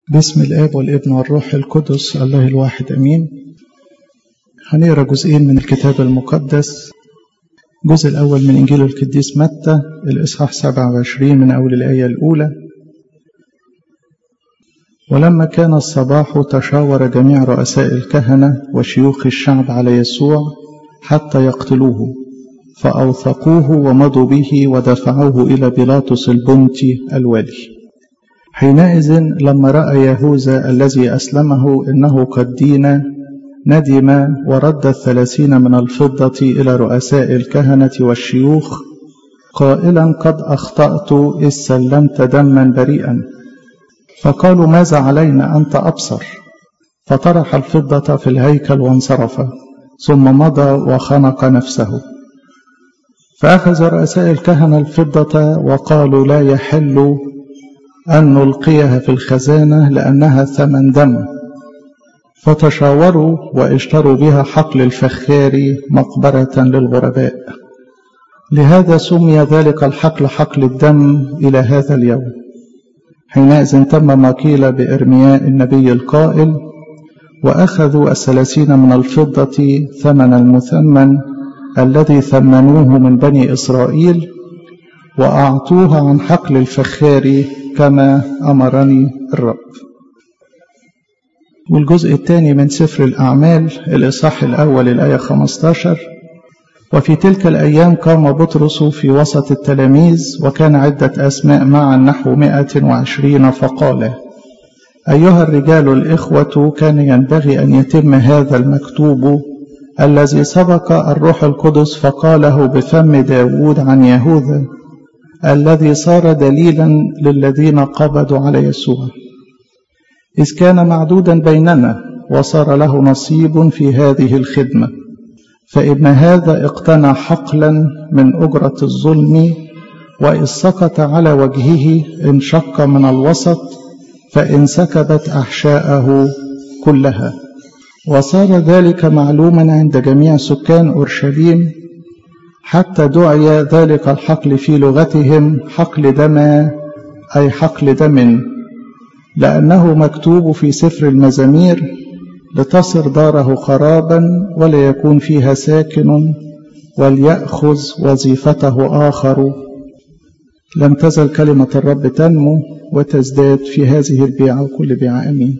باسم الآب والابن والروح القدس الله الواحد أمين هنقرا جزئين من الكتاب المقدس الجزء الأول من إنجيل القديس متى الإصحاح 27 من أول الآية الأولى ولما كان الصباح تشاور جميع رؤساء الكهنة وشيوخ الشعب على يسوع حتى يقتلوه فأوثقوه ومضوا به ودفعوه إلى بيلاطس البنطي الوالي حينئذ لما رأى يهوذا الذي أسلمه إنه قد دين ندم ورد الثلاثين من الفضة إلى رؤساء الكهنة والشيوخ قائلا قد أخطأت إذ سلمت دما بريئا فقالوا ماذا علينا أنت أبصر فطرح الفضة في الهيكل وانصرف ثم مضى وخنق نفسه فأخذ رؤساء الكهنة الفضة وقالوا لا يحل أن نلقيها في الخزانة لأنها ثمن دم فتشاوروا واشتروا بها حقل الفخار مقبرة للغرباء لهذا سمي ذلك الحقل حقل الدم إلى هذا اليوم حينئذ تم ما قيل بإرمياء النبي القائل وأخذوا الثلاثين من الفضة ثمن المثمن الذي ثمنوه من بني إسرائيل وأعطوها عن حقل الفخار كما أمرني الرب والجزء الثاني من سفر الأعمال الإصحاح الأول الآية 15 وفي تلك الأيام قام بطرس في وسط التلاميذ وكان عدة أسماء معا نحو مائة وعشرين فقال أيها الرجال الإخوة كان ينبغي أن يتم هذا المكتوب الذي سبق الروح القدس فقاله بفم داود عن يهوذا الذي صار دليلا للذين قبضوا على يسوع إذ كان معدودا بيننا وصار له نصيب في هذه الخدمة فإن هذا اقتنى حقلا من أجرة الظلم وإذ سقط على وجهه انشق من الوسط فإن سكبت أحشاءه كلها وصار ذلك معلوما عند جميع سكان أورشليم حتى دعي ذلك الحقل في لغتهم حقل دم أي حقل دم لأنه مكتوب في سفر المزامير لتصر داره خرابا ولا يكون فيها ساكن وليأخذ وظيفته آخر لم تزل كلمة الرب تنمو وتزداد في هذه البيعة وكل بيعة أمين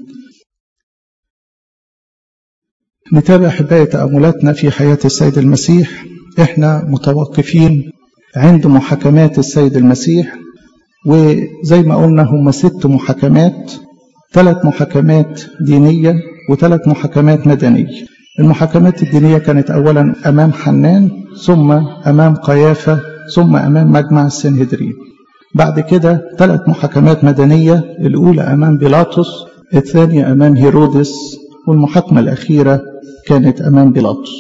نتابع أحبائي تأملاتنا في حياة السيد المسيح احنا متوقفين عند محاكمات السيد المسيح وزي ما قلنا هم ست محاكمات ثلاث محاكمات دينية وثلاث محاكمات مدنية المحاكمات الدينية كانت أولا أمام حنان ثم أمام قيافة ثم أمام مجمع السنهدرين بعد كده ثلاث محاكمات مدنية الأولى أمام بيلاطس الثانية أمام هيرودس والمحاكمة الأخيرة كانت أمام بيلاطس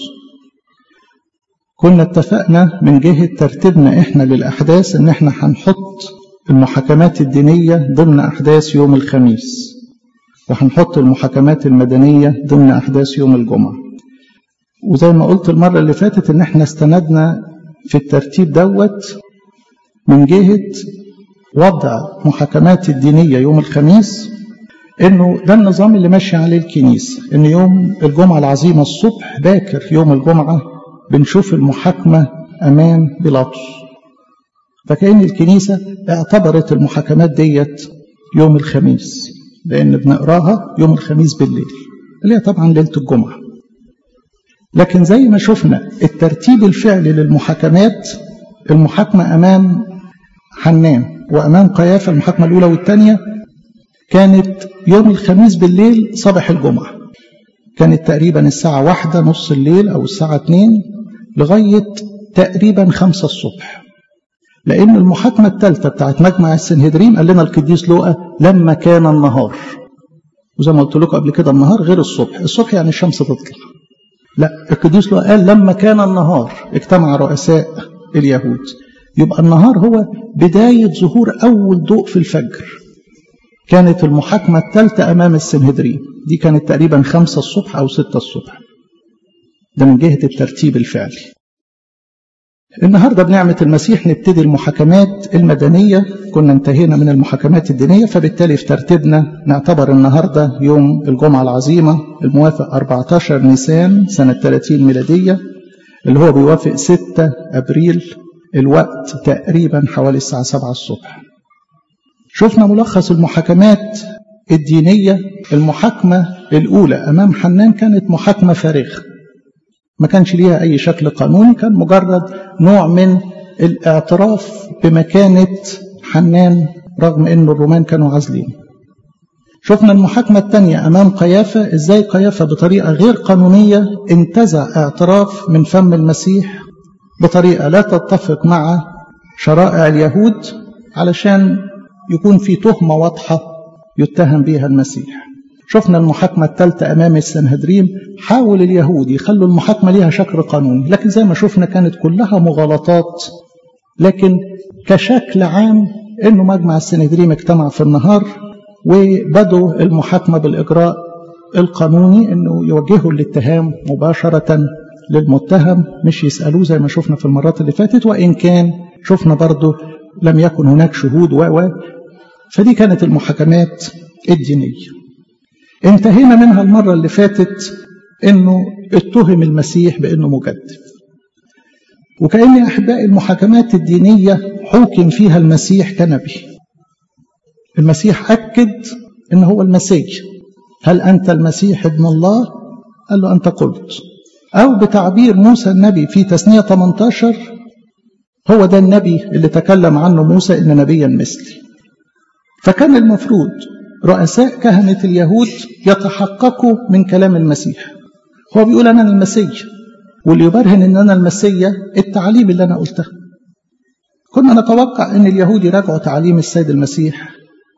كنا اتفقنا من جهة ترتيبنا احنا للأحداث ان احنا هنحط المحاكمات الدينية ضمن أحداث يوم الخميس وهنحط المحاكمات المدنية ضمن أحداث يوم الجمعة وزي ما قلت المرة اللي فاتت ان احنا استندنا في الترتيب دوت من جهة وضع محاكمات الدينية يوم الخميس انه ده النظام اللي ماشي عليه الكنيسة ان يوم الجمعة العظيمة الصبح باكر يوم الجمعة بنشوف المحاكمة أمام بيلاطس فكأن الكنيسة اعتبرت المحاكمات ديت يوم الخميس لأن بنقراها يوم الخميس بالليل اللي هي طبعا ليلة الجمعة لكن زي ما شفنا الترتيب الفعلي للمحاكمات المحاكمة أمام حنان وأمام قيافة المحاكمة الأولى والثانية كانت يوم الخميس بالليل صباح الجمعة كانت تقريبا الساعة واحدة نص الليل أو الساعة اتنين لغاية تقريبا خمسة الصبح لأن المحاكمة الثالثة بتاعت مجمع السنهدرين قال لنا القديس لوقا لما كان النهار وزي ما قلت لكم قبل كده النهار غير الصبح الصبح يعني الشمس تطلع لا القديس لوقا قال لما كان النهار اجتمع رؤساء اليهود يبقى النهار هو بداية ظهور أول ضوء في الفجر كانت المحاكمة الثالثة أمام السنهدرين دي كانت تقريبا خمسة الصبح أو ستة الصبح ده من جهة الترتيب الفعلي النهارده بنعمة المسيح نبتدي المحاكمات المدنية كنا انتهينا من المحاكمات الدينية فبالتالي في ترتيبنا نعتبر النهارده يوم الجمعة العظيمة الموافق 14 نيسان سنة 30 ميلادية اللي هو بيوافق 6 أبريل الوقت تقريبا حوالي الساعة 7 الصبح شفنا ملخص المحاكمات الدينية المحاكمة الأولى أمام حنان كانت محاكمة فارغة ما كانش ليها أي شكل قانوني كان مجرد نوع من الاعتراف بمكانة حنان رغم أن الرومان كانوا عازلين شفنا المحاكمة الثانية أمام قيافة إزاي قيافة بطريقة غير قانونية انتزع اعتراف من فم المسيح بطريقة لا تتفق مع شرائع اليهود علشان يكون في تهمة واضحة يتهم بها المسيح شفنا المحاكمة الثالثة أمام السنهدريم حاول اليهود يخلوا المحاكمة ليها شكل قانوني لكن زي ما شفنا كانت كلها مغالطات لكن كشكل عام أنه مجمع السنهدريم اجتمع في النهار وبدوا المحاكمة بالإجراء القانوني أنه يوجهوا الاتهام مباشرة للمتهم مش يسألوه زي ما شفنا في المرات اللي فاتت وإن كان شفنا برضه لم يكن هناك شهود و فدي كانت المحاكمات الدينية انتهينا منها المرة اللي فاتت انه اتهم المسيح بانه مجدد وكأن أحباء المحاكمات الدينية حوكم فيها المسيح كنبي المسيح أكد إن هو المسيح هل أنت المسيح ابن الله؟ قال له أنت قلت أو بتعبير موسى النبي في تثنية 18 هو ده النبي اللي تكلم عنه موسى إن نبيا مثلي فكان المفروض رؤساء كهنة اليهود يتحققوا من كلام المسيح هو بيقول أنا المسيح واللي يبرهن أن أنا المسيح التعليم اللي أنا قلتها كنا نتوقع أن اليهود يراجعوا تعليم السيد المسيح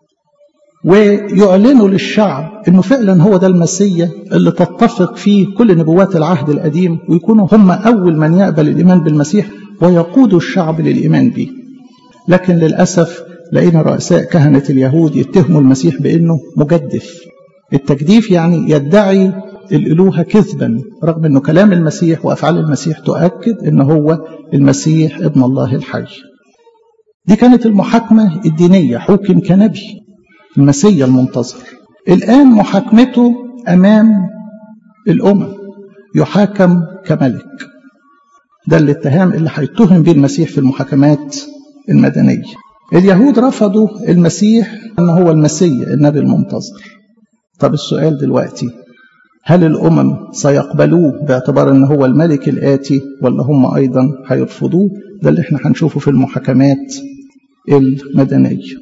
ويعلنوا للشعب أنه فعلا هو ده المسيح اللي تتفق فيه كل نبوات العهد القديم ويكونوا هم أول من يقبل الإيمان بالمسيح ويقودوا الشعب للإيمان به لكن للأسف لقينا رؤساء كهنة اليهود يتهموا المسيح بأنه مجدف التجديف يعني يدعي الألوهة كذبا رغم أنه كلام المسيح وأفعال المسيح تؤكد أنه هو المسيح ابن الله الحي دي كانت المحاكمة الدينية حكم كنبي المسيح المنتظر الآن محاكمته أمام الأمم يحاكم كملك ده الاتهام اللي هيتهم به المسيح في المحاكمات المدنية اليهود رفضوا المسيح أن هو المسيح النبي المنتظر طب السؤال دلوقتي هل الأمم سيقبلوه باعتبار أنه هو الملك الآتي ولا هم أيضا هيرفضوه ده اللي احنا هنشوفه في المحاكمات المدنية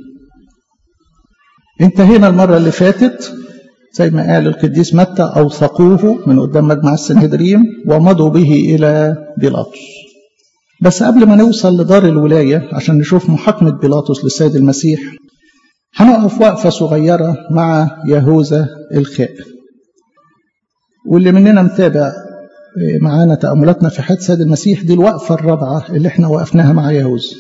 انتهينا المرة اللي فاتت زي ما قال القديس متى أوثقوه من قدام مجمع السنهدريم ومضوا به إلى بيلاطس بس قبل ما نوصل لدار الولاية عشان نشوف محاكمة بيلاطس للسيد المسيح هنقف وقفة صغيرة مع يهوذا الخائن واللي مننا متابع معانا تأملاتنا في حياة السيد المسيح دي الوقفة الرابعة اللي احنا وقفناها مع يهوذا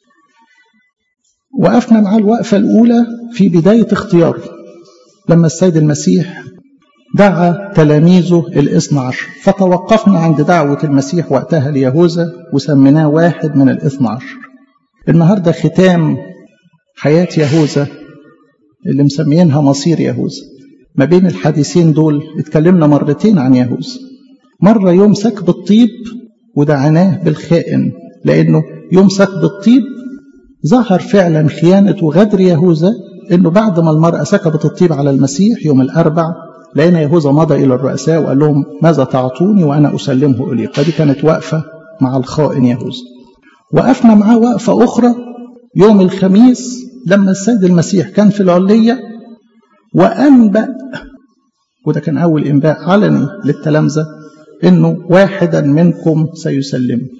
وقفنا مع الوقفة الأولى في بداية اختياره لما السيد المسيح دعا تلاميذه الاثنى عشر فتوقفنا عند دعوة المسيح وقتها ليهوذا وسميناه واحد من الاثنى عشر النهاردة ختام حياة يهوذا اللي مسميينها مصير يهوذا ما بين الحديثين دول اتكلمنا مرتين عن يهوذا مرة يوم سكب الطيب ودعناه بالخائن لأنه يوم سكب الطيب ظهر فعلا خيانة وغدر يهوذا انه بعد ما المرأة سكبت الطيب على المسيح يوم الأربع لقينا يهوذا مضى إلى الرؤساء وقال لهم ماذا تعطوني وأنا أسلمه إليك فدي كانت وقفة مع الخائن يهوذا وقفنا معاه وقفة أخرى يوم الخميس لما السيد المسيح كان في العلية وأنبأ وده كان أول إنباء علني للتلامذة إنه واحدا منكم سيسلمني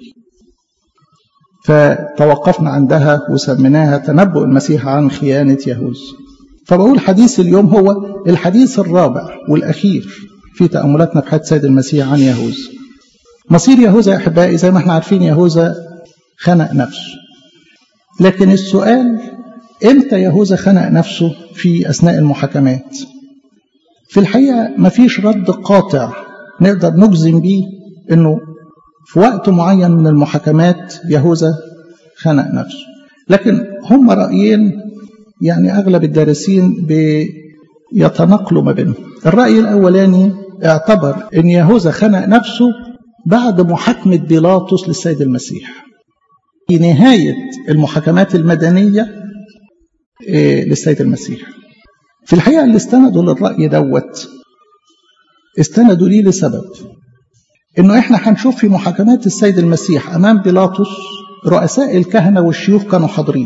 فتوقفنا عندها وسميناها تنبؤ المسيح عن خيانة يهوذا فبقول حديث اليوم هو الحديث الرابع والأخير في تأملاتنا في حياة سيد المسيح عن يهوذا مصير يهوذا يا أحبائي زي ما احنا عارفين يهوذا خنق نفسه لكن السؤال امتى يهوذا خنق نفسه في أثناء المحاكمات في الحقيقة مفيش رد قاطع نقدر نجزم بيه انه في وقت معين من المحاكمات يهوذا خنق نفسه لكن هم رأيين يعني أغلب الدارسين بيتناقلوا ما بينهم الرأي الأولاني اعتبر أن يهوذا خنق نفسه بعد محاكمة بيلاطس للسيد المسيح في نهاية المحاكمات المدنية للسيد المسيح في الحقيقة اللي استندوا للرأي دوت استندوا ليه لسبب انه احنا هنشوف في محاكمات السيد المسيح امام بيلاطس رؤساء الكهنة والشيوخ كانوا حاضرين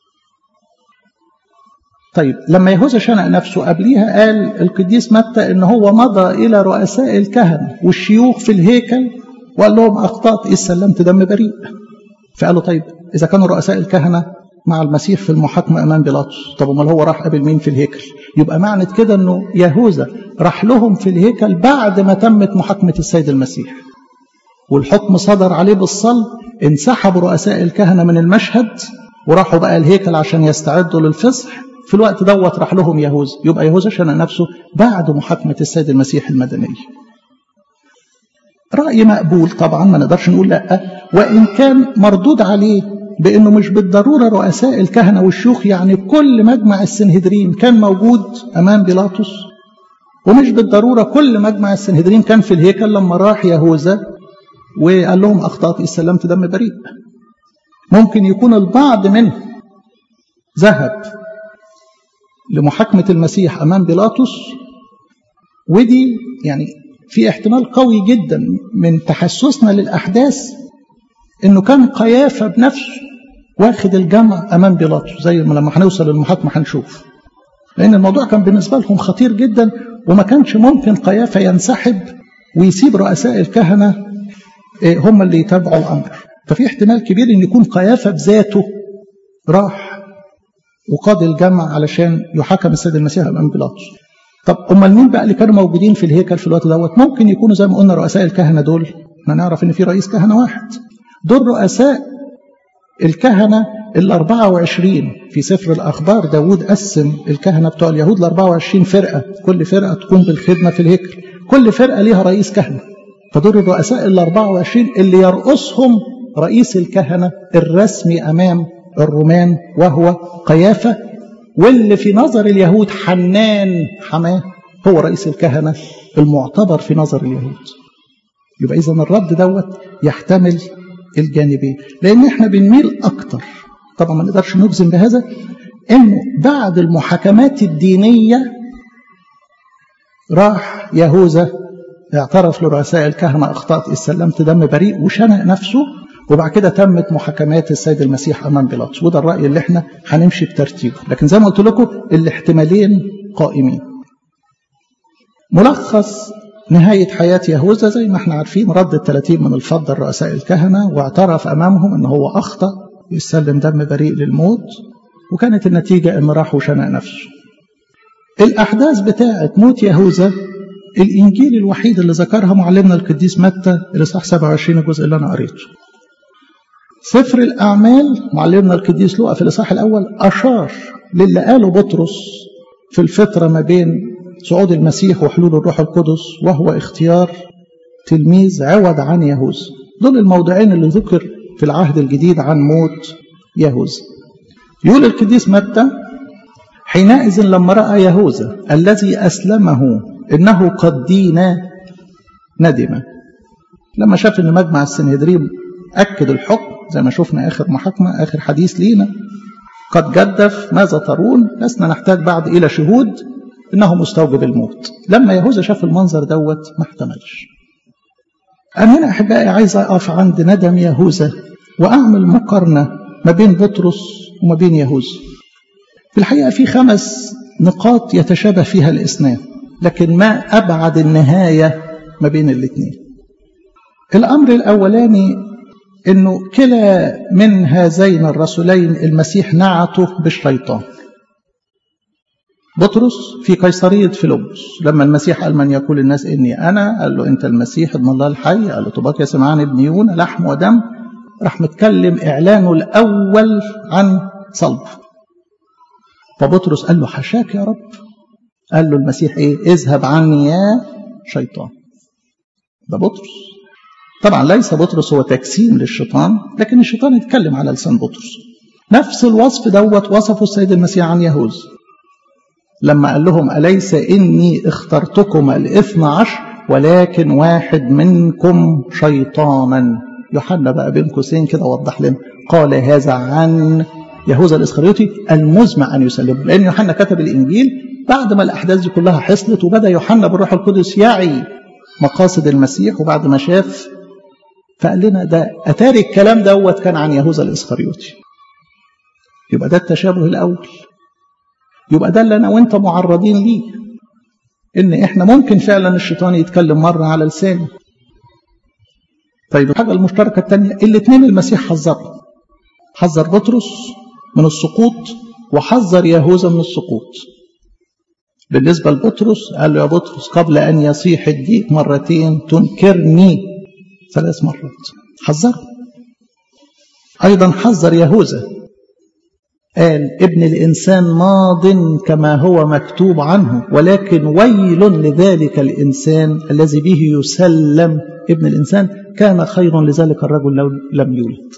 طيب لما يهوذا شنق نفسه قبليها قال القديس متى ان هو مضى الى رؤساء الكهنة والشيوخ في الهيكل وقال لهم اخطأت اذ سلمت دم بريء فقالوا طيب اذا كانوا رؤساء الكهنة مع المسيح في المحاكمة امام بيلاطس طب امال هو راح قابل مين في الهيكل يبقى معنى كده انه يهوذا راح لهم في الهيكل بعد ما تمت محاكمة السيد المسيح والحكم صدر عليه بالصلب انسحبوا رؤساء الكهنة من المشهد وراحوا بقى الهيكل عشان يستعدوا للفصح في الوقت دوت راح لهم يهوذا يبقى يهوذا شنق نفسه بعد محاكمة السيد المسيح المدنية رأي مقبول طبعا ما نقدرش نقول لا وإن كان مردود عليه بأنه مش بالضرورة رؤساء الكهنة والشيوخ يعني كل مجمع السنهدرين كان موجود أمام بيلاطس ومش بالضرورة كل مجمع السنهدرين كان في الهيكل لما راح يهوذا وقال لهم أخطأت استلمت دم بريء ممكن يكون البعض منهم ذهب لمحاكمة المسيح أمام بيلاطس ودي يعني في احتمال قوي جدا من تحسسنا للأحداث انه كان قيافه بنفسه واخد الجمع امام بيلاطس زي ما لما هنوصل للمحاكمه هنشوف لان الموضوع كان بالنسبه لهم خطير جدا وما كانش ممكن قيافه ينسحب ويسيب رؤساء الكهنه هم اللي يتابعوا الامر ففي احتمال كبير ان يكون قيافه بذاته راح وقاد الجمع علشان يحاكم السيد المسيح امام بيلاطس طب امال مين بقى اللي كانوا موجودين في الهيكل في الوقت دوت ممكن يكونوا زي ما قلنا رؤساء الكهنه دول احنا نعرف ان في رئيس كهنه واحد دول رؤساء الكهنة ال 24 في سفر الأخبار داود قسم الكهنة بتوع اليهود ل 24 فرقة كل فرقة تقوم بالخدمة في الهيكل كل فرقة ليها رئيس كهنة فدول الرؤساء ال 24 اللي يرأسهم رئيس الكهنة الرسمي أمام الرومان وهو قيافة واللي في نظر اليهود حنان حماه هو رئيس الكهنة المعتبر في نظر اليهود يبقى إذا الرد دوت يحتمل الجانبين لان احنا بنميل اكتر طبعا ما نقدرش نجزم بهذا انه بعد المحاكمات الدينيه راح يهوذا اعترف لرؤساء الكهنه اخطات استلمت دم بريء وشنق نفسه وبعد كده تمت محاكمات السيد المسيح امام بيلاطس وده الراي اللي احنا هنمشي بترتيبه لكن زي ما قلت لكم الاحتمالين قائمين ملخص نهاية حياة يهوذا زي ما احنا عارفين رد الثلاثين من الفضة لرؤساء الكهنة واعترف أمامهم أنه هو أخطأ يسلم دم بريء للموت وكانت النتيجة أنه راح وشنق نفسه الأحداث بتاعة موت يهوذا الإنجيل الوحيد اللي ذكرها معلمنا القديس متى الإصحاح 27 الجزء اللي أنا قريته سفر الأعمال معلمنا القديس لوقا في الإصحاح الأول أشار للي قاله بطرس في الفترة ما بين صعود المسيح وحلول الروح القدس وهو اختيار تلميذ عوض عن يهوذا دول الموضعين اللي ذكر في العهد الجديد عن موت يهوذا يقول القديس متى حينئذ لما رأى يهوذا الذي أسلمه إنه قد دين ندم لما شاف إن مجمع السنهدرين أكد الحكم زي ما شفنا آخر محاكمة آخر حديث لينا قد جدف ماذا ترون لسنا نحتاج بعد إلى شهود إنه مستوجب الموت لما يهوذا شاف المنظر دوت ما احتملش أنا هنا أحبائي عايز أقف عند ندم يهوذا وأعمل مقارنة ما بين بطرس وما بين يهوذا في الحقيقة في خمس نقاط يتشابه فيها الاثنان لكن ما أبعد النهاية ما بين الاثنين الأمر الأولاني أنه كلا من هذين الرسولين المسيح نعته بالشيطان بطرس في قيصرية فيلبس لما المسيح قال من يقول الناس إني أنا قال له أنت المسيح ابن الله الحي قال له طباك يا سمعان ابن يونا لحم ودم راح متكلم إعلانه الأول عن صلب فبطرس قال له حشاك يا رب قال له المسيح إيه اذهب عني يا شيطان ده بطرس طبعا ليس بطرس هو تجسيم للشيطان لكن الشيطان اتكلم على لسان بطرس نفس الوصف دوت وصفه السيد المسيح عن يهوذا لما قال لهم أليس إني اخترتكم الاثنى عشر ولكن واحد منكم شيطانا يوحنا بقى بين قوسين كده وضح لنا قال هذا عن يهوذا الاسخريوطي المزمع ان يسلمه لان يوحنا كتب الانجيل بعد ما الاحداث دي كلها حصلت وبدا يوحنا بالروح القدس يعي مقاصد المسيح وبعد ما شاف فقال لنا ده اتاري الكلام دوت كان عن يهوذا الاسخريوطي يبقى ده التشابه الاول يبقى ده اللي انا وانت معرضين ليه ان احنا ممكن فعلا الشيطان يتكلم مره على لسانه طيب الحاجه المشتركه الثانيه الاثنين المسيح حذرهم حذر بطرس من السقوط وحذر يهوذا من السقوط بالنسبة لبطرس قال له يا بطرس قبل أن يصيح الديك مرتين تنكرني ثلاث مرات حذره أيضا حذر يهوذا قال ابن الإنسان ماض كما هو مكتوب عنه ولكن ويل لذلك الإنسان الذي به يسلم ابن الإنسان كان خير لذلك الرجل لو لم يولد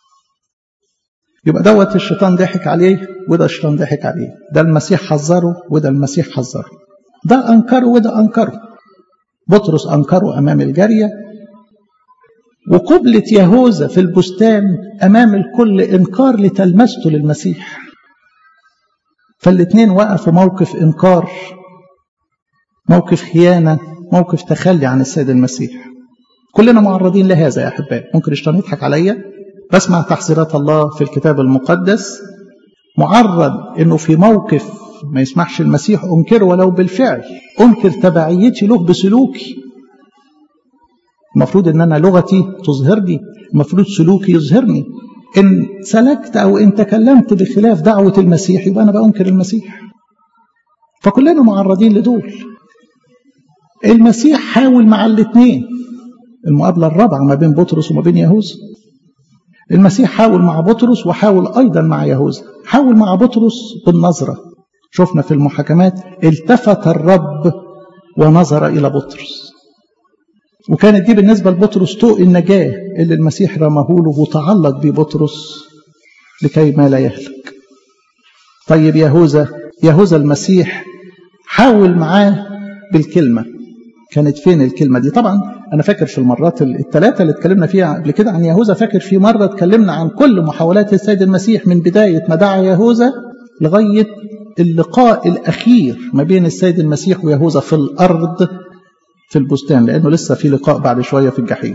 يبقى دوت الشيطان ضحك عليه وده الشيطان ضحك عليه ده المسيح حذره وده المسيح حذره ده أنكره وده أنكره بطرس أنكره أمام الجارية وقبلة يهوذا في البستان أمام الكل إنكار لتلمسته للمسيح فالاثنين وقفوا موقف إنكار موقف خيانة موقف تخلي عن السيد المسيح كلنا معرضين لهذا يا أحبائي ممكن الشيطان يضحك عليا بسمع تحذيرات الله في الكتاب المقدس معرض انه في موقف ما يسمحش المسيح انكره ولو بالفعل انكر تبعيتي له بسلوكي المفروض ان انا لغتي تظهرني المفروض سلوكي يظهرني ان سلكت او ان تكلمت بخلاف دعوه المسيح يبقى انا بانكر المسيح فكلنا معرضين لدول المسيح حاول مع الاثنين المقابله الرابعه ما بين بطرس وما بين يهوذا المسيح حاول مع بطرس وحاول أيضا مع يهوذا حاول مع بطرس بالنظرة شفنا في المحاكمات التفت الرب ونظر إلى بطرس وكانت دي بالنسبة لبطرس طوق النجاة اللي المسيح رماه له وتعلق بيه بطرس لكي ما لا يهلك طيب يهوذا يهوذا المسيح حاول معاه بالكلمة كانت فين الكلمة دي طبعا أنا فاكر في المرات الثلاثة اللي اتكلمنا فيها قبل كده عن يهوذا فاكر في مرة اتكلمنا عن كل محاولات السيد المسيح من بداية ما دعا يهوذا لغاية اللقاء الأخير ما بين السيد المسيح ويهوذا في الأرض في البستان لأنه لسه في لقاء بعد شوية في الجحيم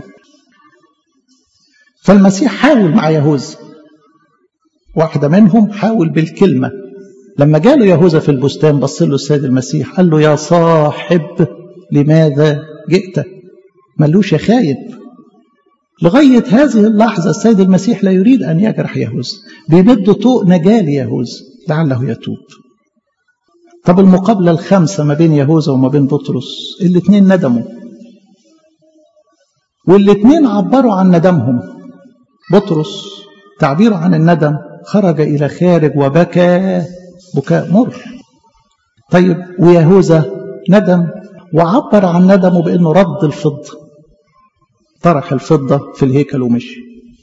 فالمسيح حاول مع يهوذا واحدة منهم حاول بالكلمة لما جاله يهوذا في البستان بص له السيد المسيح قال له يا صاحب لماذا جئت ملوش يا خايب لغاية هذه اللحظة السيد المسيح لا يريد أن يجرح يهوذا بيمد طوق نجاة ليهوذا لعله يتوب طب المقابلة الخامسة ما بين يهوذا وما بين بطرس الاثنين ندموا والاثنين عبروا عن ندمهم بطرس تعبيره عن الندم خرج إلى خارج وبكى بكاء مر طيب ويهوذا ندم وعبر عن ندمه بأنه رد الفضة طرح الفضة في الهيكل ومشي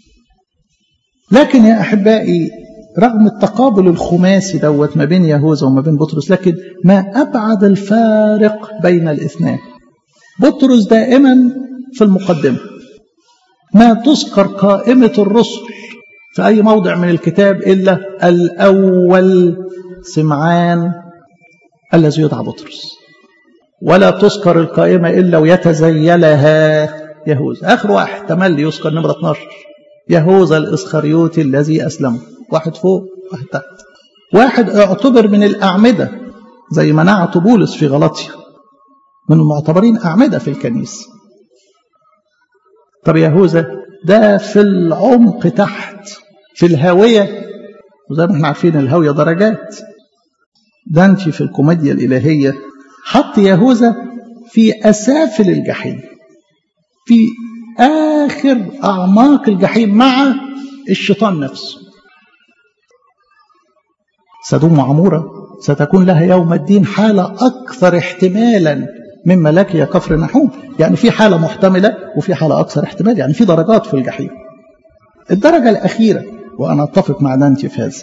لكن يا أحبائي رغم التقابل الخماسي دوت ما بين يهوذا وما بين بطرس لكن ما أبعد الفارق بين الاثنين بطرس دائما في المقدمة ما تذكر قائمة الرسل في أي موضع من الكتاب إلا الأول سمعان الذي يدعى بطرس ولا تذكر القائمة إلا ويتزيلها يهوذا آخر واحد تملي يذكر نمرة 12 يهوذا الإسخريوطي الذي أسلمه واحد فوق واحد تحت واحد اعتبر من الأعمدة زي ما نعت بولس في غلطية من المعتبرين أعمدة في الكنيسة طب يهوذا ده في العمق تحت في الهاوية وزي ما احنا عارفين الهاوية درجات دانتي في الكوميديا الإلهية حط يهوذا في أسافل الجحيم في آخر أعماق الجحيم مع الشيطان نفسه سدوم وعمورة ستكون لها يوم الدين حالة أكثر احتمالا من ملاك يا كفر نحوم يعني في حالة محتملة وفي حالة أكثر احتمال يعني في درجات في الجحيم الدرجة الأخيرة وأنا أتفق مع دانتي في هذا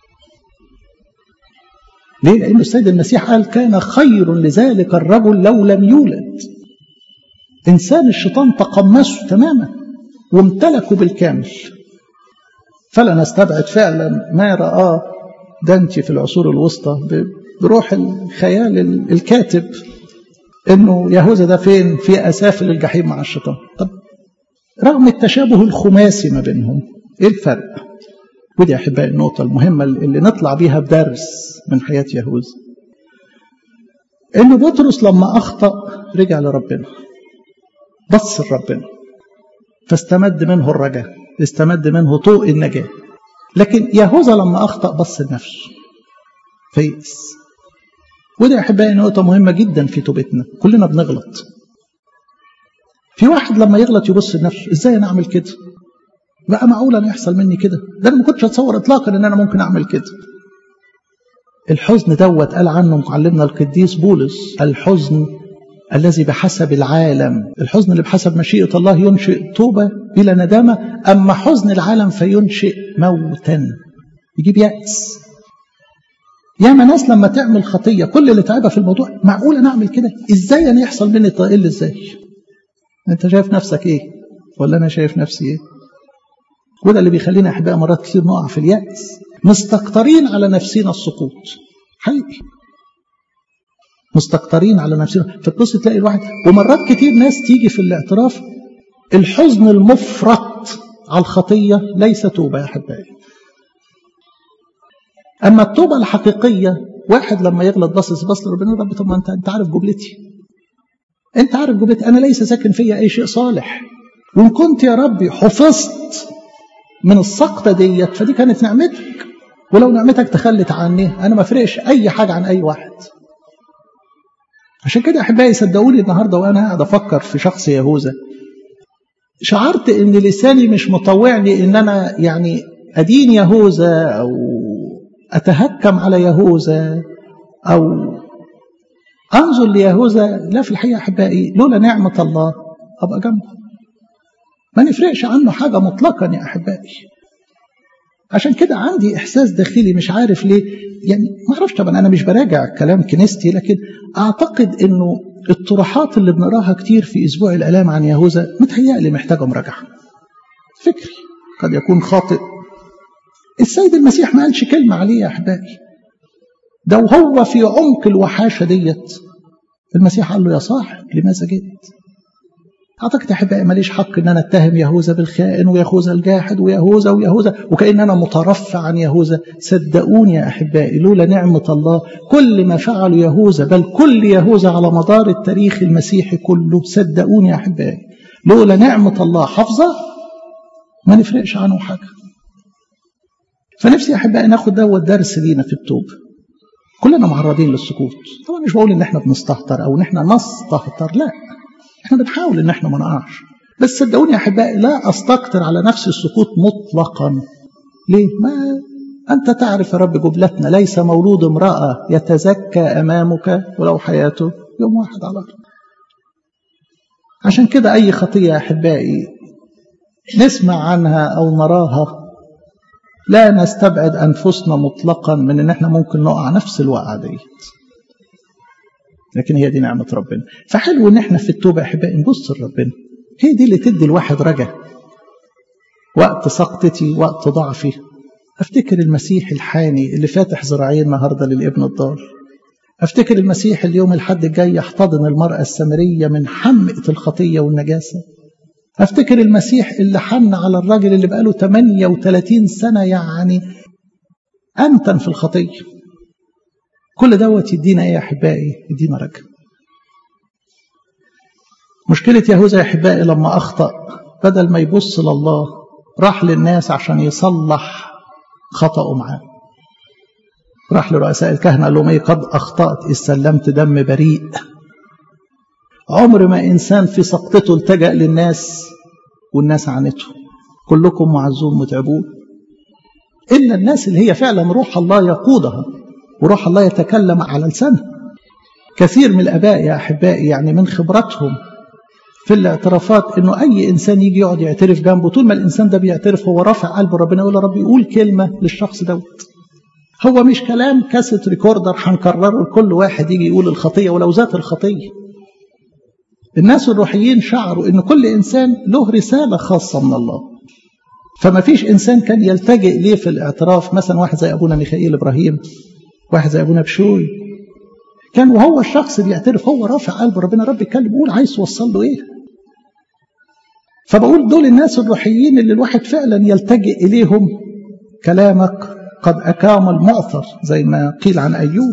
ليه؟ لأن السيد المسيح قال كان خير لذلك الرجل لو لم يولد إنسان الشيطان تقمصه تماما وامتلكه بالكامل فلا نستبعد فعلا ما رآه دانتي في العصور الوسطى بروح الخيال الكاتب انه يهوذا ده فين في اسافل الجحيم مع الشيطان طب رغم التشابه الخماسي ما بينهم ايه الفرق ودي يا احبائي النقطه المهمه اللي نطلع بيها بدرس من حياه يهوذا ان بطرس لما اخطا رجع لربنا بص لربنا فاستمد منه الرجاء استمد منه طوق النجاه لكن يهوذا لما اخطا بص لنفسه فيئس وده يا احبائي نقطه مهمه جدا في توبتنا كلنا بنغلط في واحد لما يغلط يبص لنفسه ازاي انا اعمل كده بقى معقول انا يحصل مني كده ده انا ما كنتش اتصور اطلاقا ان انا ممكن اعمل كده الحزن دوت قال عنه معلمنا القديس بولس الحزن الذي بحسب العالم الحزن اللي بحسب مشيئة الله ينشئ توبة بلا ندامة أما حزن العالم فينشئ موتا يجيب يأس ياما ناس لما تعمل خطية كل اللي تعبها في الموضوع معقول أنا أعمل كده إزاي أنا يحصل مني طائل إزاي أنت شايف نفسك إيه ولا أنا شايف نفسي إيه وده اللي بيخلينا أحباء مرات كتير نقع في اليأس مستكترين على نفسنا السقوط حقيقي مستكترين على نفسنا فتبص تلاقي الواحد ومرات كتير ناس تيجي في الاعتراف الحزن المفرط على الخطية ليس توبة يا أحبائي أما التوبة الحقيقية واحد لما يغلط بص بص لربنا رب طب ما أنت أنت عارف جملتي أنت عارف جملتي أنا ليس ساكن فيا أي شيء صالح وإن كنت يا ربي حفظت من السقطة ديت فدي كانت نعمتك ولو نعمتك تخلت عني أنا ما فرقش أي حاجة عن أي واحد عشان كده أحبائي صدقوني النهاردة وأنا قاعد أفكر في شخص يهوذا شعرت إن لساني مش مطوعني إن أنا يعني أدين يهوذا أو أتهكم على يهوذا أو أنظر ليهوذا لا في الحقيقة أحبائي لولا نعمة الله أبقى جنبه ما نفرقش عنه حاجة مطلقا يا أحبائي عشان كده عندي إحساس داخلي مش عارف ليه يعني ما أعرفش طبعا أنا مش براجع كلام كنيستي لكن أعتقد إنه الطروحات اللي بنقراها كتير في أسبوع الآلام عن يهوذا متهيألي محتاجة مراجعة فكري قد يكون خاطئ السيد المسيح ما قالش كلمة عليه يا أحبائي ده وهو في عمق الوحاشة ديت المسيح قال له يا صاحب لماذا جئت أعتقد يا أحبائي ماليش حق إن أنا أتهم يهوذا بالخائن ويهوذا الجاحد ويهوذا ويهوذا وكأن أنا مترفع عن يهوذا صدقوني يا أحبائي لولا نعمة الله كل ما فعل يهوذا بل كل يهوذا على مدار التاريخ المسيحي كله صدقوني يا أحبائي لولا نعمة الله حافظة ما نفرقش عنه حاجة فنفسي يا أحبائي ناخد دوت درس لينا في التوبة كلنا معرضين للسقوط طبعا مش بقول ان احنا بنستهتر او ان احنا نستهتر لا احنا بنحاول ان احنا ما نقعش بس صدقوني يا احبائي لا استكتر على نفسي السقوط مطلقا ليه ما انت تعرف يا رب جملتنا ليس مولود امراه يتزكى امامك ولو حياته يوم واحد على الارض عشان كده اي خطيه يا احبائي نسمع عنها او نراها لا نستبعد انفسنا مطلقا من ان احنا ممكن نقع نفس الوقعه ديت لكن هي دي نعمة ربنا فحلو ان احنا في التوبة احبائي نبص لربنا هي دي اللي تدي الواحد رجا وقت سقطتي وقت ضعفي افتكر المسيح الحاني اللي فاتح ذراعيه النهارده للابن الضال افتكر المسيح اليوم الحد الجاي يحتضن المرأة السامرية من حمقة الخطية والنجاسة افتكر المسيح اللي حن على الراجل اللي بقاله 38 سنة يعني أنتن في الخطية كل دوت يدينا ايه يا احبائي يدينا رجا مشكلة يهوذا يا احبائي لما اخطأ بدل ما يبص لله راح للناس عشان يصلح خطأه معاه راح لرؤساء الكهنة قال لهم ايه قد اخطأت إذ سلمت دم بريء عمر ما انسان في سقطته التجأ للناس والناس عنته كلكم معزون متعبون إلا الناس اللي هي فعلا روح الله يقودها وروح الله يتكلم على لسانها كثير من الآباء يا أحبائي يعني من خبرتهم في الاعترافات انه اي انسان يجي يقعد يعترف جنبه طول ما الانسان ده بيعترف هو رافع قلبه ربنا يقول يا رب يقول كلمه للشخص دوت هو مش كلام كاسيت ريكوردر هنكرره لكل واحد يجي يقول الخطيه ولو ذات الخطيه الناس الروحيين شعروا ان كل انسان له رساله خاصه من الله فما فيش انسان كان يلتجئ ليه في الاعتراف مثلا واحد زي ابونا ميخائيل ابراهيم واحد زي ابونا بشوي كان وهو الشخص بيعترف هو رافع قلبه ربنا رب يتكلم يقول عايز توصل له ايه فبقول دول الناس الروحيين اللي الواحد فعلا يلتجئ اليهم كلامك قد اقام المعثر زي ما قيل عن ايوب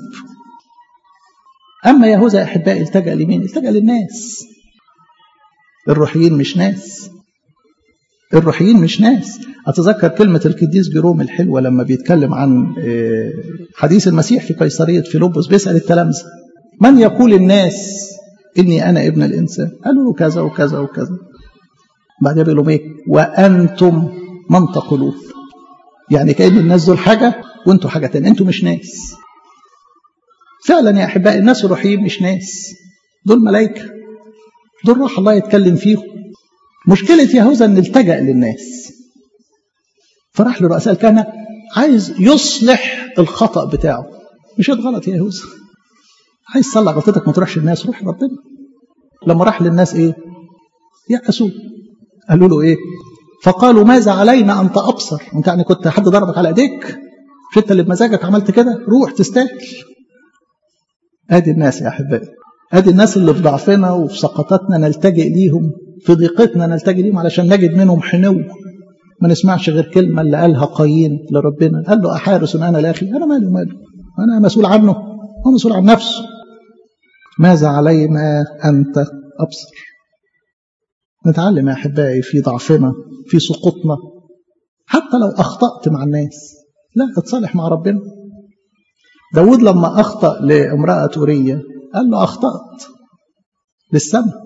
اما يهوذا يا احبائي التجا لمين؟ التجا للناس الروحيين مش ناس الروحيين مش ناس أتذكر كلمة القديس جيروم الحلوة لما بيتكلم عن حديث المسيح في قيصرية فيلبس بيسأل التلامذة من يقول الناس إني أنا ابن الإنسان قالوا له كذا وكذا وكذا بعدين بيقول لهم إيه وأنتم من تقولون يعني كأن الناس دول حاجة وأنتوا حاجة تانية أنتوا مش ناس فعلا يا أحبائي الناس الروحيين مش ناس دول ملائكة دول روح الله يتكلم فيهم مشكلة يهوذا أن التجأ للناس فراح لرؤساء الكهنة عايز يصلح الخطأ بتاعه مش غلط يا يهوذا عايز تصلح غلطتك ما تروحش للناس روح ربنا لما راح للناس ايه يأسوا قالوا له ايه فقالوا ماذا علينا انت ابصر انت يعني كنت حد ضربك على ايديك مش انت اللي بمزاجك عملت كده روح تستاهل ادي الناس يا احبائي ادي الناس اللي في ضعفنا وفي سقطاتنا نلتجئ ليهم في ضيقتنا نلتجئ ليهم علشان نجد منهم حنو ما نسمعش غير كلمة اللي قالها قايين لربنا قال له أحارس أنا لأخي أنا مالي وماله أنا مسؤول عنه هو مسؤول عن نفسه ماذا علينا أنت أبصر نتعلم يا أحبائي في ضعفنا في سقوطنا حتى لو أخطأت مع الناس لا اتصالح مع ربنا داود لما أخطأ لامرأة أورية قال له أخطأت للسماء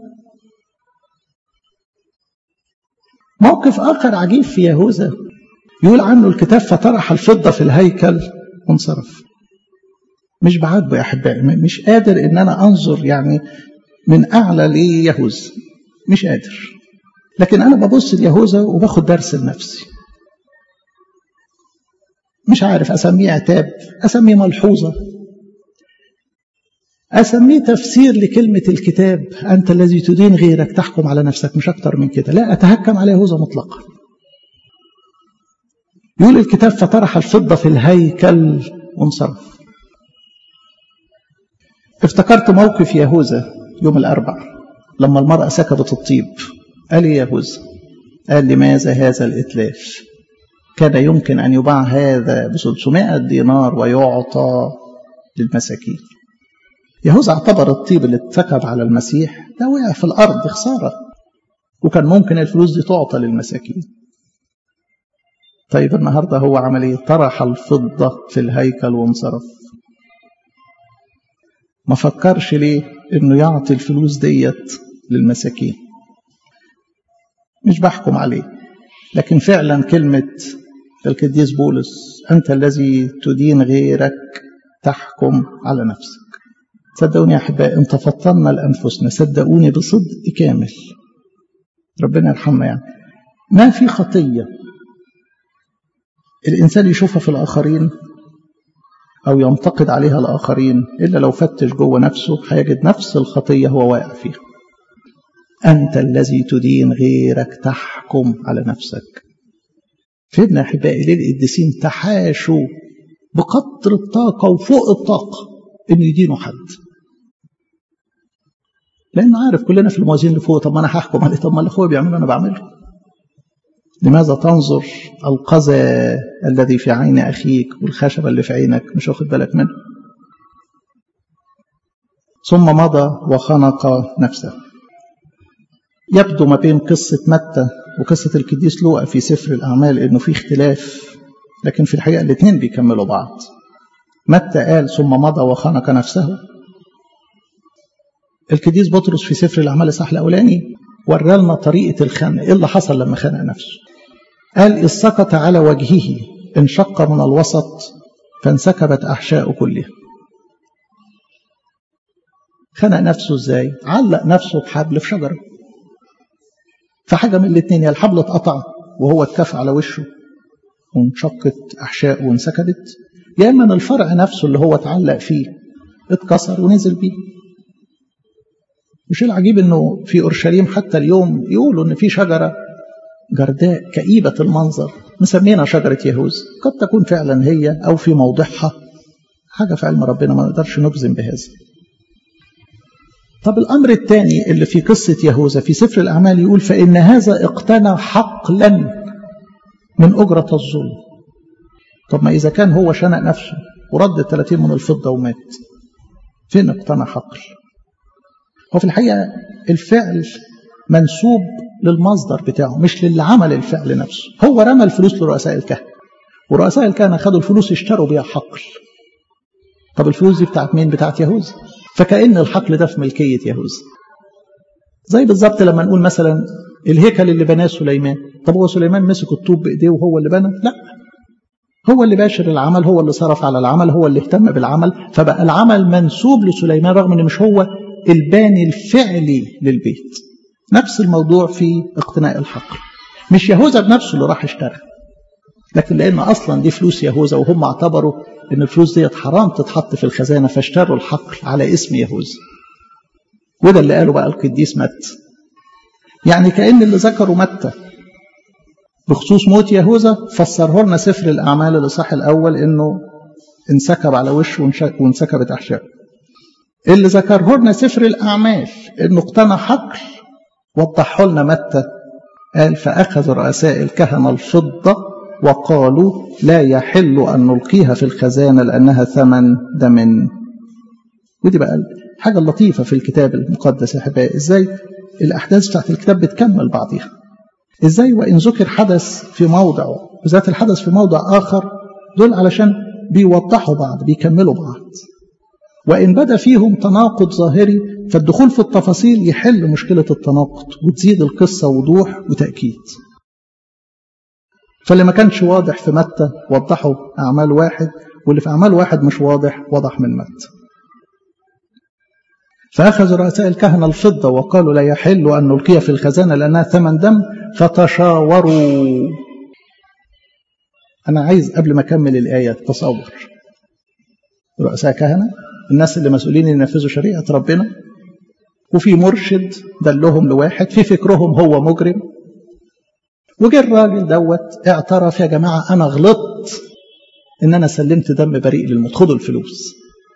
موقف آخر عجيب في يهوذا يقول عنه الكتاب فطرح الفضة في الهيكل وانصرف مش بعاتبه يا أحبائي مش قادر إن أنا أنظر يعني من أعلى ليهوذا مش قادر لكن أنا ببص ليهوذا وباخد درس لنفسي مش عارف أسميه عتاب أسميه ملحوظة أسميه تفسير لكلمة الكتاب أنت الذي تدين غيرك تحكم على نفسك مش أكتر من كده لا أتهكم على يهوذا مطلقا يقول الكتاب فطرح الفضة في الهيكل وانصرف افتكرت موقف يهوذا يوم الأربع لما المرأة سكبت الطيب قال لي يهوذا قال لماذا هذا الإتلاف كان يمكن أن يباع هذا ب 300 دينار ويعطى للمساكين يهوذا اعتبر الطيب اللي اتسكب على المسيح ده وقع في الأرض خسارة وكان ممكن الفلوس دي تعطى للمساكين طيب النهاردة هو عمل ايه طرح الفضة في الهيكل وانصرف ما فكرش ليه انه يعطي الفلوس ديت للمساكين مش بحكم عليه لكن فعلا كلمة القديس بولس أنت الذي تدين غيرك تحكم على نفسك صدقوني يا أحبائي إن تفطنا لأنفسنا صدقوني بصدق كامل ربنا يرحمنا يعني ما في خطية الإنسان يشوفها في الآخرين أو ينتقد عليها الآخرين إلا لو فتش جوه نفسه هيجد نفس الخطية هو واقع فيها أنت الذي تدين غيرك تحكم على نفسك فهمنا أحبائي ليه القديسين تحاشوا بقدر الطاقة وفوق الطاقة إنه يدينوا حد لأنه عارف كلنا في الموازين اللي فوق طب ما أنا هحكم عليه طب ما اللي أخويا بيعمله أنا بعمله لماذا تنظر القذى الذي في عين أخيك والخشبة اللي في عينك مش واخد بالك منه ثم مضى وخنق نفسه يبدو ما بين قصة متى وقصة القديس لوقا في سفر الأعمال إنه في اختلاف لكن في الحقيقة الاثنين بيكملوا بعض متى قال ثم مضى وخنق نفسه القديس بطرس في سفر الأعمال الصح الأولاني ورالنا طريقة الخنق إيه اللي حصل لما خنق نفسه قال إذ سقط على وجهه انشق من الوسط فانسكبت أحشاء كلها خنق نفسه ازاي علق نفسه بحبل في شجرة فحاجة من الاتنين يا الحبل اتقطع وهو اتكف على وشه وانشقت أحشاء وانسكبت يا إما الفرع نفسه اللي هو اتعلق فيه اتكسر ونزل بيه مش العجيب انه في اورشليم حتى اليوم يقولوا ان في شجره جرداء كئيبه المنظر مسمينها شجره يهوذا قد تكون فعلا هي او في موضعها حاجه في علم ربنا ما نقدرش نجزم بهذا طب الامر الثاني اللي في قصه يهوذا في سفر الاعمال يقول فان هذا اقتنى حقلا من اجره الظلم طب ما اذا كان هو شنق نفسه ورد 30 من الفضه ومات فين اقتنى حقل هو في الحقيقة الفعل منسوب للمصدر بتاعه مش للي عمل الفعل نفسه هو رمى الفلوس لرؤساء الكهنة ورؤساء الكهنة خدوا الفلوس اشتروا بيها حقل طب الفلوس دي بتاعت مين بتاعت يهوذا فكأن الحقل ده في ملكية يهوذا زي بالظبط لما نقول مثلا الهيكل اللي بناه سليمان طب هو سليمان مسك الطوب بايديه وهو اللي بنى لا هو اللي باشر العمل هو اللي صرف على العمل هو اللي اهتم بالعمل فبقى العمل منسوب لسليمان رغم ان مش هو الباني الفعلي للبيت نفس الموضوع في اقتناء الحقل مش يهوذا بنفسه اللي راح اشترى لكن لان اصلا دي فلوس يهوذا وهم اعتبروا ان الفلوس ديت حرام تتحط في الخزانه فاشتروا الحقل على اسم يهوذا وده اللي قاله بقى القديس متى يعني كان اللي ذكره متى بخصوص موت يهوذا فسره لنا سفر الاعمال الاصحاح الاول انه انسكب على وشه وانسكبت احشائه اللي ذكره لنا سفر الأعمال إنه اقتنى حقل وضحه لنا متى قال فأخذ رؤساء الكهنة الفضة وقالوا لا يحل أن نلقيها في الخزانة لأنها ثمن دم ودي بقى حاجة لطيفة في الكتاب المقدس يا أحبائي إزاي الأحداث بتاعت الكتاب بتكمل بعضيها إزاي وإن ذكر حدث في موضع وذات الحدث في موضع آخر دول علشان بيوضحوا بعض بيكملوا بعض وإن بدا فيهم تناقض ظاهري فالدخول في التفاصيل يحل مشكلة التناقض وتزيد القصة وضوح وتأكيد فاللي ما كانش واضح في متى وضحه أعمال واحد واللي في أعمال واحد مش واضح وضح من متى فأخذ رؤساء الكهنة الفضة وقالوا لا يحل أن نلقيها في الخزانة لأنها ثمن دم فتشاوروا أنا عايز قبل ما أكمل الآية تصور رؤساء كهنة الناس اللي مسؤولين ينفذوا شريعة ربنا وفي مرشد دلهم لواحد في فكرهم هو مجرم وجه الراجل دوت اعترف يا جماعة أنا غلطت إن أنا سلمت دم بريء للموت خدوا الفلوس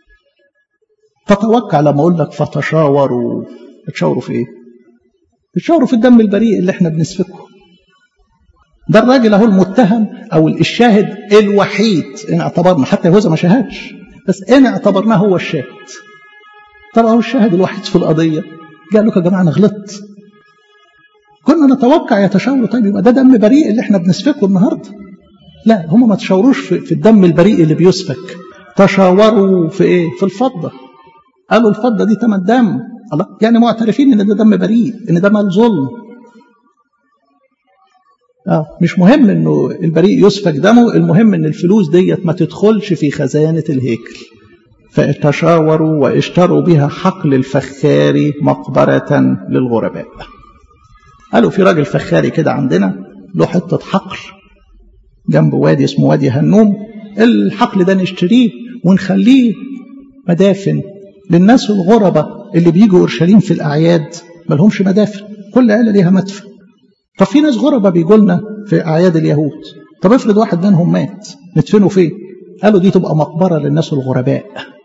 فتوقع لما أقول لك فتشاوروا تشاوروا في إيه؟ تشاوروا في الدم البريء اللي إحنا بنسفكه ده الراجل أهو المتهم أو الشاهد الوحيد إن اعتبرنا حتى يهوذا ما شهدش بس إن اعتبرناه هو الشاهد طب هو الشاهد الوحيد في القضية قال لك يا جماعة أنا غلطت كنا نتوقع يتشاوروا طيب يبقى ده دم بريء اللي احنا بنسفكه النهارده لا هم ما تشاوروش في, في الدم البريء اللي بيسفك تشاوروا في ايه في الفضة قالوا الفضة دي تمن دم الله يعني معترفين ان ده دم بريء ان ده مال ظلم آه مش مهم انه البريء يسفك دمه المهم ان الفلوس ديت ما تدخلش في خزانة الهيكل فتشاوروا واشتروا بها حقل الفخار مقبرة للغرباء قالوا في راجل فخاري كده عندنا له حتة حقل جنب وادي اسمه وادي هنوم الحقل ده نشتريه ونخليه مدافن للناس الغرباء اللي بيجوا اورشليم في الاعياد ما لهمش مدافن كل عيله ليها مدفن طب في ناس غرباء بيجوا لنا في اعياد اليهود طب افرض واحد منهم مات ندفنه فين قالوا دي تبقى مقبره للناس الغرباء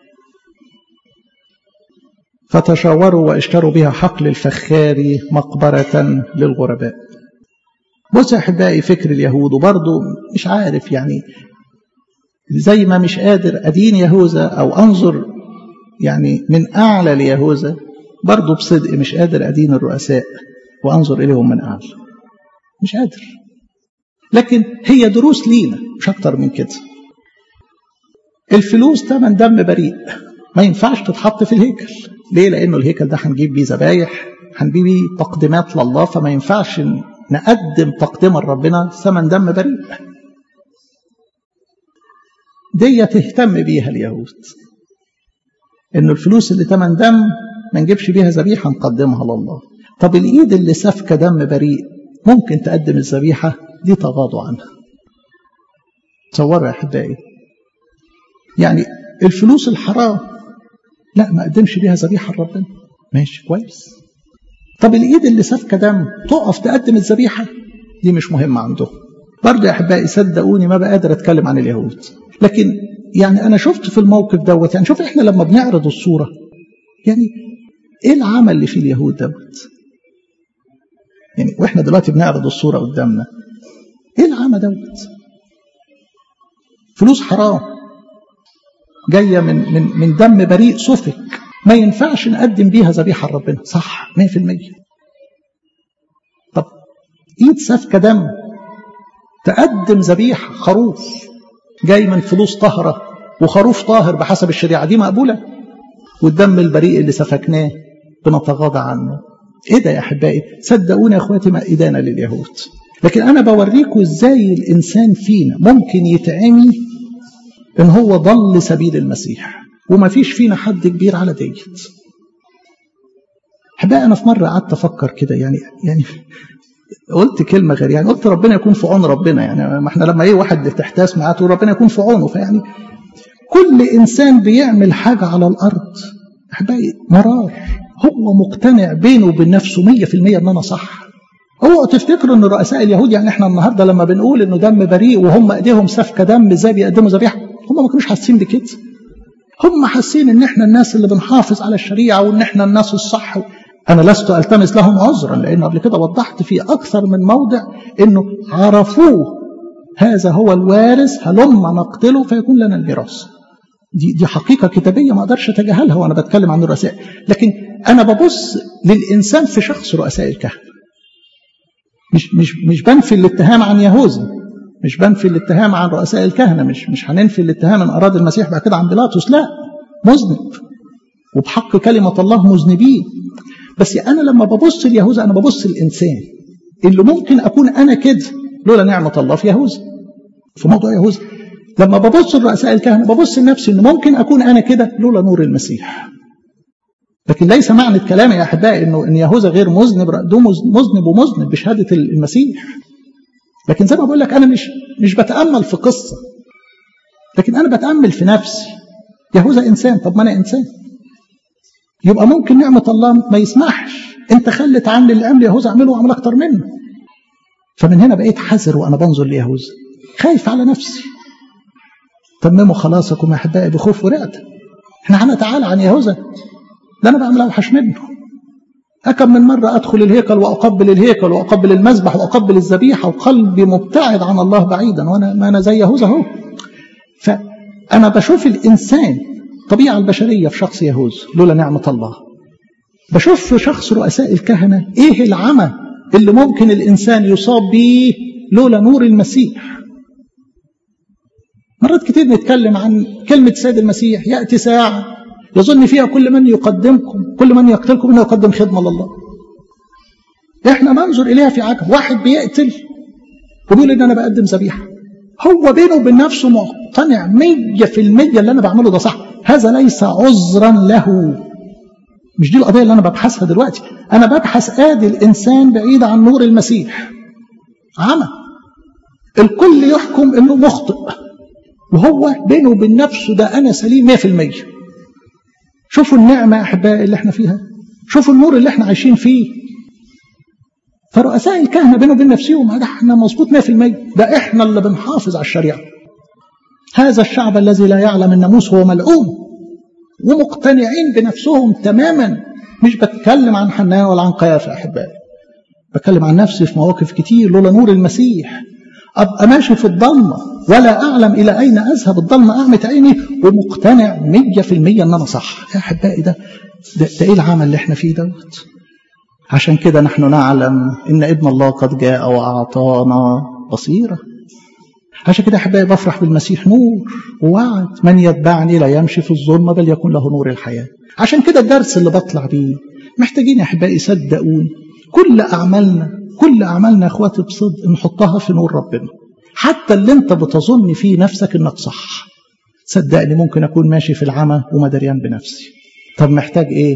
فتشاوروا واشتروا بها حقل الفخار مقبرة للغرباء بص يا أحبائي فكر اليهود وبرضه مش عارف يعني زي ما مش قادر أدين يهوذا أو أنظر يعني من أعلى ليهوذا برضه بصدق مش قادر أدين الرؤساء وأنظر إليهم من أعلى مش قادر لكن هي دروس لينا مش أكتر من كده الفلوس تمن دم بريء ما ينفعش تتحط في الهيكل ليه لانه الهيكل ده هنجيب بيه ذبايح هنجيب بيه تقديمات لله فما ينفعش نقدم تقدمه لربنا ثمن دم بريء دي تهتم بيها اليهود انه الفلوس اللي ثمن دم ما نجيبش بيها ذبيحة نقدمها لله طب الإيد اللي سافكة دم بريء ممكن تقدم الذبيحة دي تغاضوا عنها تصوروا يا أحبائي يعني الفلوس الحرام لا ما أقدمش بيها ذبيحة لربنا ماشي كويس طب الإيد اللي سافكة دم تقف تقدم الذبيحة دي مش مهمة عندهم برضه يا أحبائي صدقوني ما بقدر أتكلم عن اليهود لكن يعني أنا شفت في الموقف دوت يعني شوف إحنا لما بنعرض الصورة يعني إيه العمل اللي في اليهود دوت يعني وإحنا دلوقتي بنعرض الصورة قدامنا إيه العمل دوت فلوس حرام جاية من, من, من دم بريء سفك ما ينفعش نقدم بيها ذبيحة لربنا صح 100% طب ايد سفكة دم تقدم ذبيحة خروف جاي من فلوس طهرة وخروف طاهر بحسب الشريعة دي مقبولة والدم البريء اللي سفكناه بنتغاضى عنه ايه ده يا احبائي صدقوني يا اخواتي ما ايدانا لليهود لكن انا بوريكم ازاي الانسان فينا ممكن يتعمي ان هو ضل سبيل المسيح وما فيش فينا حد كبير على ديت احبائي انا في مره قعدت افكر كده يعني يعني قلت كلمه غير يعني قلت ربنا يكون في عون ربنا يعني ما احنا لما ايه واحد تحتاس معاه تقول ربنا يكون في عونه فيعني كل انسان بيعمل حاجه على الارض احبائي مرار هو مقتنع بينه وبين نفسه 100% ان انا صح اوعوا تفتكروا ان رؤساء اليهود يعني احنا النهارده لما بنقول انه دم بريء وهم ايديهم سفكه دم ازاي بيقدموا ذبيحه هم ما كانوش حاسين بكده هم حاسين ان احنا الناس اللي بنحافظ على الشريعه وان احنا الناس الصح انا لست التمس لهم عذرا لان قبل كده وضحت في اكثر من موضع انه عرفوه هذا هو الوارث هلما نقتله فيكون لنا الميراث دي دي حقيقه كتابيه ما اقدرش اتجاهلها وانا بتكلم عن الرؤساء لكن انا ببص للانسان في شخص رؤساء الكهنه مش مش مش بنفي الاتهام عن يهوذا مش بنفي الاتهام عن رؤساء الكهنه مش مش هننفي الاتهام ان اراد المسيح بعد كده عن بيلاطس لا مذنب وبحق كلمه الله مذنبين بس انا لما ببص ليهوذا انا ببص للانسان اللي ممكن اكون انا كده لولا نعمه الله في يهوذا في موضوع يهوذا لما ببص لرؤساء الكهنه ببص لنفسي ان ممكن اكون انا كده لولا نور المسيح لكن ليس معنى الكلام يا احبائي انه ان يهوذا غير مذنب ده مذنب ومذنب بشهاده المسيح لكن زي ما بقول لك انا مش مش بتامل في قصه لكن انا بتامل في نفسي يهوذا انسان طب ما انا انسان يبقى ممكن نعمه الله ما يسمحش انت خلت عني اللي عمل يهوذا اعمله واعمل اكتر منه فمن هنا بقيت حذر وانا بنظر ليهوذا خايف على نفسي تمموا خلاصكم يا احبائي بخوف ورعده احنا هنتعالى عن يهوذا ده انا بعمل اوحش منه أكم من مرة أدخل الهيكل وأقبل الهيكل وأقبل المذبح وأقبل الذبيحة وقلبي مبتعد عن الله بعيدا وأنا ما أنا زي يهوذا أهو فأنا بشوف الإنسان الطبيعة البشرية في شخص يهوذا لولا نعمة الله بشوف في شخص رؤساء الكهنة إيه العمى اللي ممكن الإنسان يصاب به لولا نور المسيح مرات كتير نتكلم عن كلمة سيد المسيح يأتي ساعة يظن فيها كل من يقدمكم كل من يقتلكم انه يقدم خدمه لله احنا ننظر اليها في عجب واحد بيقتل وبيقول ان انا بقدم ذبيحه هو بينه وبين نفسه مقتنع 100% اللي انا بعمله ده صح هذا ليس عذرا له مش دي القضيه اللي انا ببحثها دلوقتي انا ببحث ادي الانسان بعيد عن نور المسيح عمى الكل يحكم انه مخطئ وهو بينه وبين نفسه ده انا سليم 100% شوفوا النعمة يا أحبائي اللي احنا فيها شوفوا النور اللي احنا عايشين فيه فرؤساء الكهنة بينهم وبين نفسهم ده احنا مظبوط 100% ده احنا اللي بنحافظ على الشريعة هذا الشعب الذي لا يعلم الناموس هو ملعون ومقتنعين بنفسهم تماما مش بتكلم عن حنان ولا عن قيافة أحبائي بتكلم عن نفسي في مواقف كتير لولا نور المسيح أبقى ماشي في الضلمة ولا أعلم إلى أين أذهب الضلمة أعمة عيني ومقتنع مية في المية أن أنا صح يا أحبائي ده, ده, ده إيه العمل اللي إحنا فيه دوت عشان كده نحن نعلم إن ابن الله قد جاء وأعطانا بصيرة عشان كده أحبائي بفرح بالمسيح نور ووعد من يتبعني لا يمشي في الظلمة بل يكون له نور الحياة عشان كده الدرس اللي بطلع بيه محتاجين يا أحبائي صدقوني كل أعمالنا كل أعمالنا يا إخواتي بصدق نحطها في نور ربنا حتى اللي أنت بتظن فيه نفسك إنك صح صدقني ممكن أكون ماشي في العمى وما دريان بنفسي طب محتاج إيه؟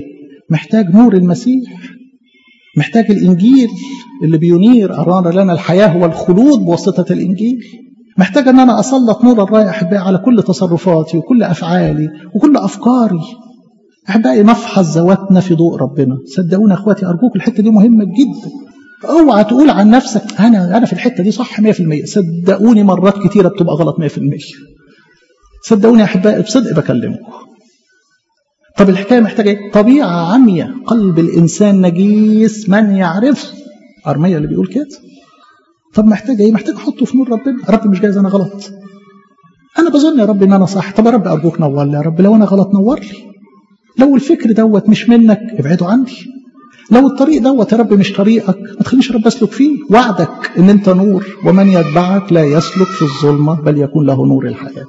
محتاج نور المسيح محتاج الإنجيل اللي بينير أرانا لنا الحياة والخلود بواسطة الإنجيل محتاج أن أنا أسلط نور الله يا أحبائي على كل تصرفاتي وكل أفعالي وكل أفكاري أحبائي نفحص ذواتنا في ضوء ربنا صدقوني أخواتي أرجوك الحتة دي مهمة جدا اوعى تقول عن نفسك انا انا في الحته دي صح 100% صدقوني مرات كتيره بتبقى غلط 100% صدقوني يا احبائي بصدق بكلمكم طب الحكايه محتاجه ايه؟ طبيعه عمياء قلب الانسان نجيس من يعرفه ارميه اللي بيقول كده طب محتاج ايه؟ محتاج احطه في نور ربنا رب مش جايز انا غلط انا بظن يا رب ان انا صح طب يا رب ارجوك نور لي يا رب لو انا غلط نور لي لو الفكر دوت مش منك ابعده عني لو الطريق دوت يا رب مش طريقك ما تخليش رب اسلك فيه وعدك ان انت نور ومن يتبعك لا يسلك في الظلمه بل يكون له نور الحياه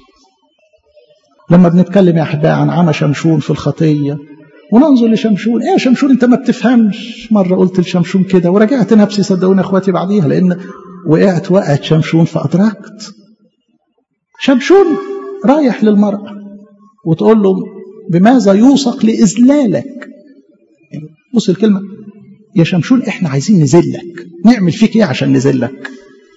لما بنتكلم يا احبائي عن عمى شمشون في الخطيه وننظر لشمشون ايه يا شمشون انت ما بتفهمش مره قلت لشمشون كده ورجعت نفسي صدقوني اخواتي بعديها لان وقعت وقعت شمشون فادركت شمشون رايح للمراه وتقول له بماذا يوثق لاذلالك بص الكلمة يا شمشون احنا عايزين نزلك نعمل فيك ايه عشان نزلك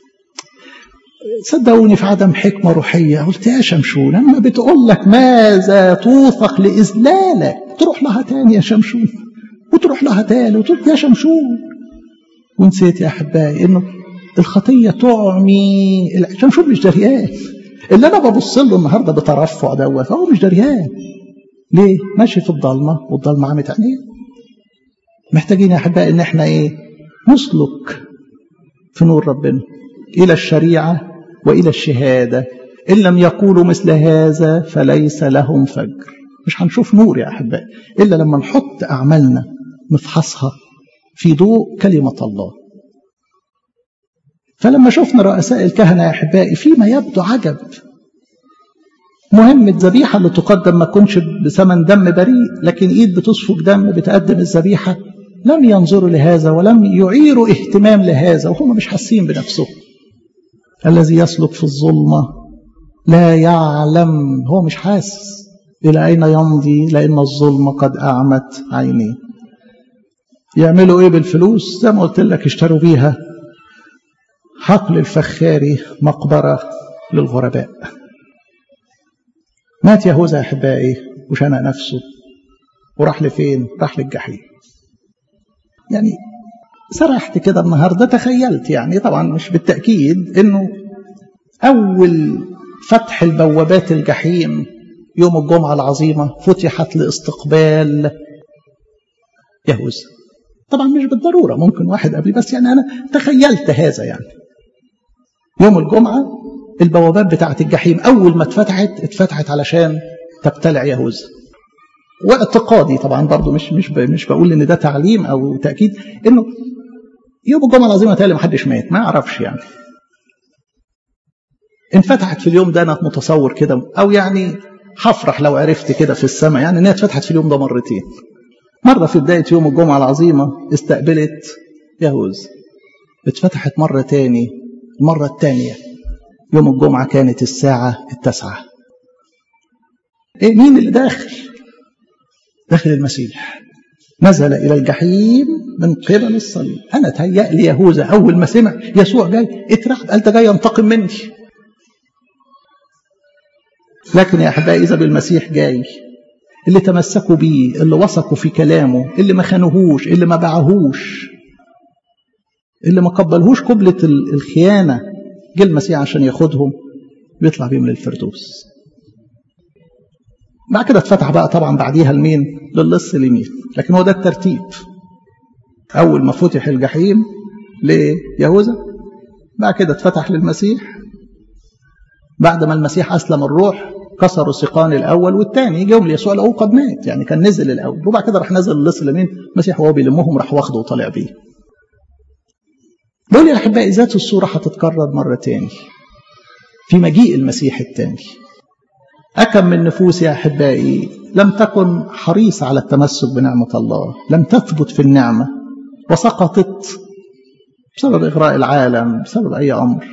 صدقوني في عدم حكمة روحية قلت يا شمشون اما بتقول لك ماذا توثق لإذلالك تروح لها تاني يا شمشون وتروح لها تاني وتقول يا شمشون ونسيت يا أحبائي إنه الخطية تعمي شمشون مش دريان اللي أنا ببص له النهاردة بترفع دوت فهو مش دريان ليه؟ ماشي في الضلمة والضلمة عمت عينيه محتاجين يا احبائي ان احنا ايه نسلك في نور ربنا الى الشريعه والى الشهاده ان لم يقولوا مثل هذا فليس لهم فجر مش هنشوف نور يا احبائي الا لما نحط اعمالنا نفحصها في ضوء كلمه الله فلما شفنا رؤساء الكهنه يا احبائي فيما يبدو عجب مهم الذبيحه اللي تقدم ما تكونش بثمن دم بريء لكن ايد بتصفق دم بتقدم الذبيحه لم ينظروا لهذا ولم يعيروا اهتمام لهذا وهم مش حاسين بنفسهم الذي يسلك في الظلمة لا يعلم هو مش حاسس إلى أين يمضي لأن الظلمة قد أعمت عينيه يعملوا إيه بالفلوس زي ما قلت لك اشتروا بيها حقل الفخاري مقبرة للغرباء مات يهوذا يا أحبائي وشنق نفسه وراح لفين؟ راح للجحيم يعني سرحت كده النهارده تخيلت يعني طبعا مش بالتاكيد انه اول فتح البوابات الجحيم يوم الجمعه العظيمه فتحت لاستقبال يهوذا طبعا مش بالضروره ممكن واحد قبلي بس يعني انا تخيلت هذا يعني يوم الجمعه البوابات بتاعت الجحيم اول ما اتفتحت اتفتحت علشان تبتلع يهوذا واعتقادي طبعا برضو مش مش مش بقول ان ده تعليم او تاكيد انه يوم الجمعه العظيمه تالي ما حدش مات ما اعرفش يعني انفتحت في اليوم ده انا متصور كده او يعني هفرح لو عرفت كده في السماء يعني انها اتفتحت في اليوم ده مرتين مره في بدايه يوم الجمعه العظيمه استقبلت يهوذا اتفتحت مره تاني المره الثانيه يوم الجمعه كانت الساعه التاسعه ايه مين اللي داخل داخل المسيح نزل إلى الجحيم من قبل الصليب أنا تهيأ لي يهوذا أول ما سمع يسوع جاي اترعب قال ده جاي ينتقم مني لكن يا أحبائي إذا بالمسيح جاي اللي تمسكوا بيه اللي وثقوا في كلامه اللي ما خانوهوش اللي ما باعهوش اللي ما قبلهوش قبلة الخيانة جه المسيح عشان ياخدهم بيطلع بيهم للفردوس بعد كده اتفتح بقى طبعا بعديها لمين للص اليمين لكن هو ده الترتيب اول ما فتح الجحيم ليهوذا بعد كده اتفتح للمسيح بعد ما المسيح اسلم الروح كسروا سيقان الاول والثاني جاهم ليسوع الاول قد مات يعني كان نزل الاول وبعد كده راح نزل اللص اليمين المسيح وهو بيلمهم راح واخده وطالع بيه دول يا احبائي ذات الصوره هتتكرر مره تاني في مجيء المسيح الثاني أكم من نفوس يا أحبائي لم تكن حريصة على التمسك بنعمة الله لم تثبت في النعمة وسقطت بسبب إغراء العالم بسبب أي أمر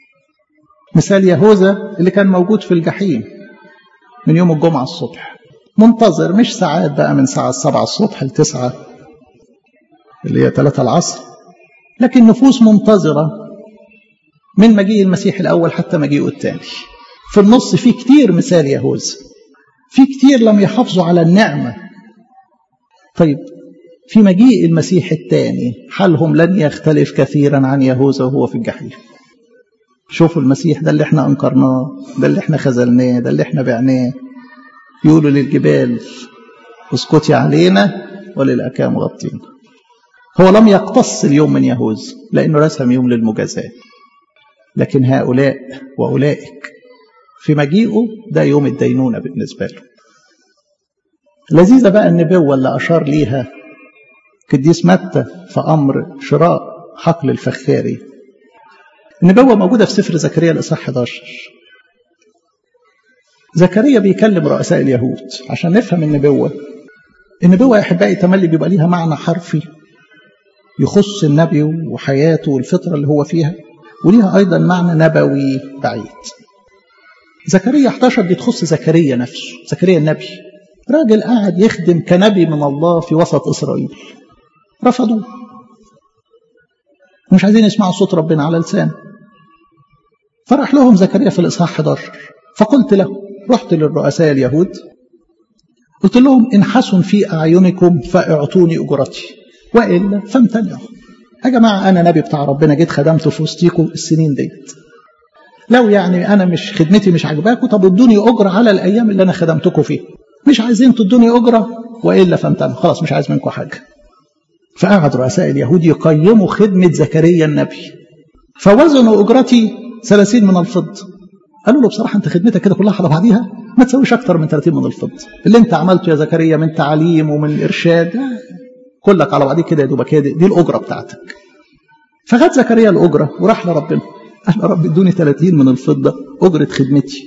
مثال يهوذا اللي كان موجود في الجحيم من يوم الجمعة الصبح منتظر مش ساعات بقى من ساعة السبعة الصبح لتسعة اللي هي ثلاثة العصر لكن نفوس منتظرة من مجيء المسيح الأول حتى مجيئه الثاني في النص في كتير مثال يهوذا في كتير لم يحافظوا على النعمة طيب في مجيء المسيح الثاني حالهم لن يختلف كثيرا عن يهوذا وهو في الجحيم شوفوا المسيح ده اللي احنا انكرناه ده اللي احنا خذلناه ده اللي احنا بعناه يقولوا للجبال اسكتي علينا وللأكام غطينا هو لم يقتص اليوم من يهوذا لأنه رسم يوم للمجازاة لكن هؤلاء وأولئك في مجيئه ده يوم الدينونة بالنسبة له لذيذة بقى النبوة اللي أشار ليها قديس متى في أمر شراء حقل الفخاري النبوة موجودة في سفر زكريا الإصحاح 11 زكريا بيكلم رؤساء اليهود عشان نفهم النبوة النبوة يا أحبائي تملي بيبقى ليها معنى حرفي يخص النبي وحياته والفطرة اللي هو فيها وليها أيضا معنى نبوي بعيد زكريا 11 دي تخص زكريا نفسه زكريا النبي راجل قاعد يخدم كنبي من الله في وسط إسرائيل رفضوه مش عايزين يسمعوا صوت ربنا على لسانه فرح لهم زكريا في الإصحاح 11 فقلت له رحت للرؤساء اليهود قلت لهم إن حسن في أعينكم فاعطوني أجرتي وإلا فامتنعوا يا جماعة أنا نبي بتاع ربنا جيت خدمته في وسطيكم السنين ديت لو يعني أنا مش خدمتي مش عاجباكم طب ادوني أجرة على الأيام اللي أنا خدمتكم فيها مش عايزين تدوني أجرة وإلا فامتنعوا خلاص مش عايز منكم حاجة فقعد رؤساء اليهود يقيموا خدمة زكريا النبي فوزنوا أجرتي 30 من الفضة قالوا له بصراحة أنت خدمتك كده كلها على بعضيها ما تسويش أكتر من 30 من الفضة اللي أنت عملته يا زكريا من تعليم ومن إرشاد كلك على بعضيه كده يا دوبك دي, دي الأجرة بتاعتك فخد زكريا الأجرة وراح لربنا قال يا رب ادوني 30 من الفضة أجرة خدمتي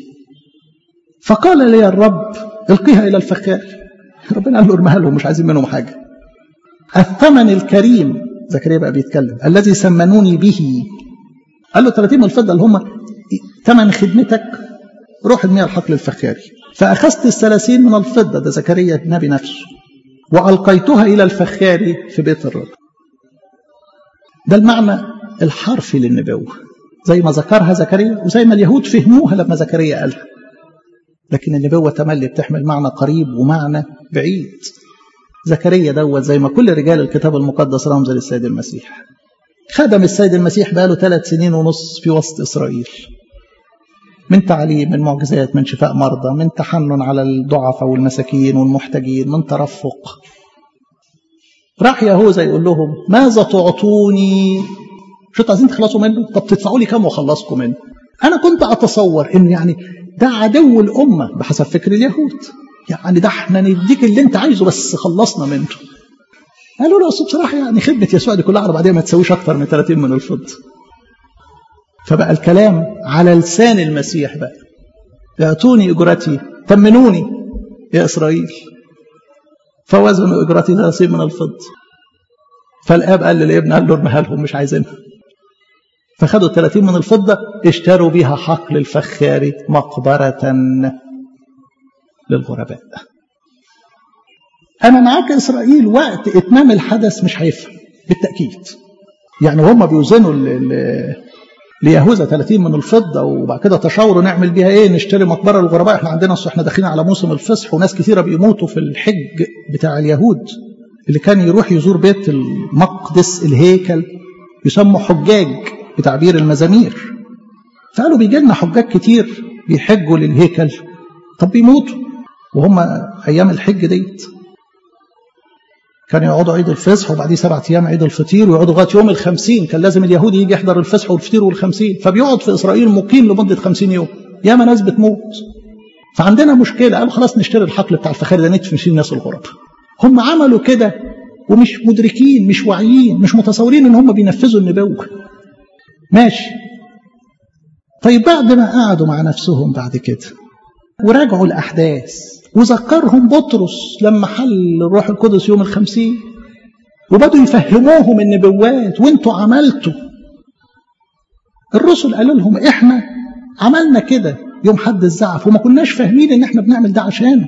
فقال لي الرب القيها إلى الفخار ربنا قال له ارميها لهم مش عايزين منهم حاجة الثمن الكريم زكريا بقى بيتكلم الذي سمنوني به قال له 30 من الفضة اللي هم ثمن خدمتك روح ارميها الحقل الفخاري فأخذت الثلاثين من الفضة ده زكريا النبي نفسه وألقيتها إلى الفخاري في بيت الرب ده المعنى الحرفي للنبوة زي ما ذكرها زكريا وزي ما اليهود فهموها لما زكريا قالها لكن النبوة تملي بتحمل معنى قريب ومعنى بعيد زكريا دوت زي ما كل رجال الكتاب المقدس رمز للسيد المسيح خدم السيد المسيح بقاله ثلاث سنين ونص في وسط إسرائيل من تعليم من معجزات من شفاء مرضى من تحنن على الضعفاء والمساكين والمحتاجين من ترفق راح يهوذا يقول لهم ماذا تعطوني شو عايزين تخلصوا منه طب تدفعوا لي كام واخلصكم منه انا كنت اتصور انه يعني ده عدو الامه بحسب فكر اليهود يعني ده احنا نديك اللي انت عايزه بس خلصنا منه قالوا له اصل بصراحه يعني خدمه يسوع دي كلها على بعضها ما تسويش اكتر من 30 من الفضه فبقى الكلام على لسان المسيح بقى اعطوني اجرتي ثمنوني يا اسرائيل فوزنوا اجرتي 30 من الفضه فالاب قال للابن قال له ارميها لهم مش عايزينها فخدوا 30 من الفضه اشتروا بها حقل الفخاري مقبره للغرباء أنا معاك إسرائيل وقت إتمام الحدث مش هيفهم بالتأكيد يعني هم بيوزنوا ليهوذا 30 من الفضة وبعد كده تشاوروا نعمل بيها إيه نشتري مقبرة للغرباء إحنا عندنا إحنا داخلين على موسم الفصح وناس كثيرة بيموتوا في الحج بتاع اليهود اللي كان يروح يزور بيت المقدس الهيكل يسموا حجاج بتعبير المزامير فقالوا بيجي لنا حجاج كتير بيحجوا للهيكل طب بيموتوا وهم أيام الحج ديت كانوا يقعدوا عيد الفصح وبعديه سبعة أيام عيد الفطير ويقعدوا لغاية يوم الخمسين كان لازم اليهودي يجي يحضر الفصح والفطير والخمسين فبيقعد في إسرائيل مقيم لمدة خمسين يوم ياما ناس بتموت فعندنا مشكلة قالوا خلاص نشتري الحقل بتاع الفخاري ده ندفن فيه الناس الغرب هم عملوا كده ومش مدركين مش واعيين مش متصورين ان هم بينفذوا النبوة ماشي طيب بعد ما قعدوا مع نفسهم بعد كده وراجعوا الأحداث وذكرهم بطرس لما حل الروح القدس يوم الخمسين وبدوا يفهموهم النبوات وانتوا عملتوا الرسل قالوا لهم احنا عملنا كده يوم حد الزعف وما كناش فاهمين ان احنا بنعمل ده عشانه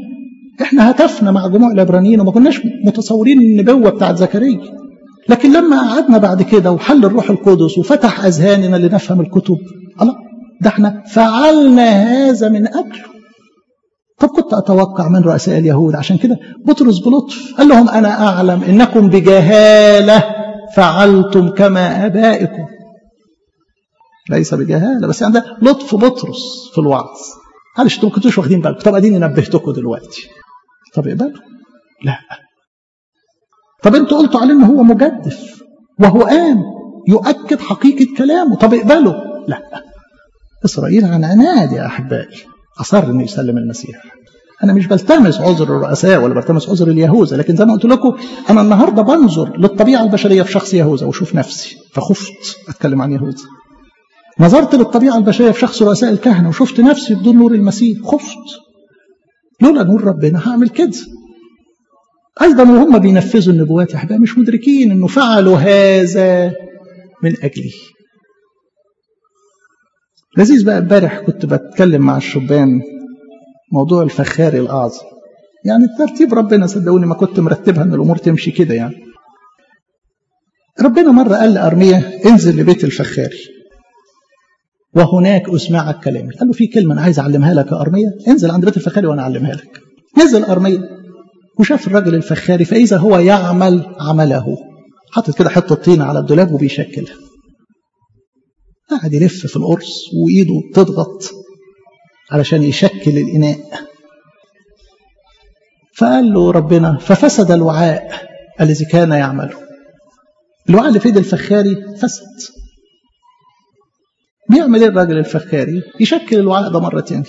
احنا هتفنا مع جموع العبرانيين وما كناش متصورين النبوة بتاعت زكريا لكن لما قعدنا بعد كده وحل الروح القدس وفتح أذهاننا لنفهم الكتب الله ده احنا فعلنا هذا من أجله طب كنت أتوقع من رؤساء اليهود عشان كده بطرس بلطف قال لهم أنا أعلم إنكم بجهالة فعلتم كما آبائكم ليس بجهالة بس عندها لطف بطرس في الوعظ معلش انتوا ما كنتوش واخدين بالكم طب اديني نبهتكم دلوقتي طب اقبلوا لا طب انتوا قلتوا عليه ان هو مجدف وهو قام يؤكد حقيقة كلامه طب اقبلوا لا إسرائيل عن عناد يا أحبائي أصر أنه يسلم المسيح أنا مش بلتمس عذر الرؤساء ولا بلتمس عذر اليهوذا لكن زي ما قلت لكم أنا النهاردة بنظر للطبيعة البشرية في شخص يهوذا وأشوف نفسي فخفت أتكلم عن يهوذا نظرت للطبيعة البشرية في شخص رؤساء الكهنة وشفت نفسي بدون نور المسيح خفت لولا نور ربنا هعمل كده أيضا وهم بينفذوا النبوات يا أحبائي مش مدركين أنه فعلوا هذا من أجلي لذيذ بقى امبارح كنت بتكلم مع الشبان موضوع الفخاري الأعظم يعني الترتيب ربنا صدقوني ما كنت مرتبها ان الامور تمشي كده يعني ربنا مره قال لارميا انزل لبيت الفخاري وهناك اسمعك كلامي قال له في كلمه انا عايز اعلمها لك يا ارميا انزل عند بيت الفخاري وانا اعلمها لك نزل ارميا وشاف الراجل الفخاري فاذا هو يعمل عمله حاطط كده حته طينه على الدولاب وبيشكلها قاعد يلف في القرص وايده تضغط علشان يشكل الاناء فقال له ربنا ففسد الوعاء الذي كان يعمله الوعاء اللي في ايد الفخاري فسد بيعمل ايه الراجل الفخاري يشكل الوعاء ده مره تاني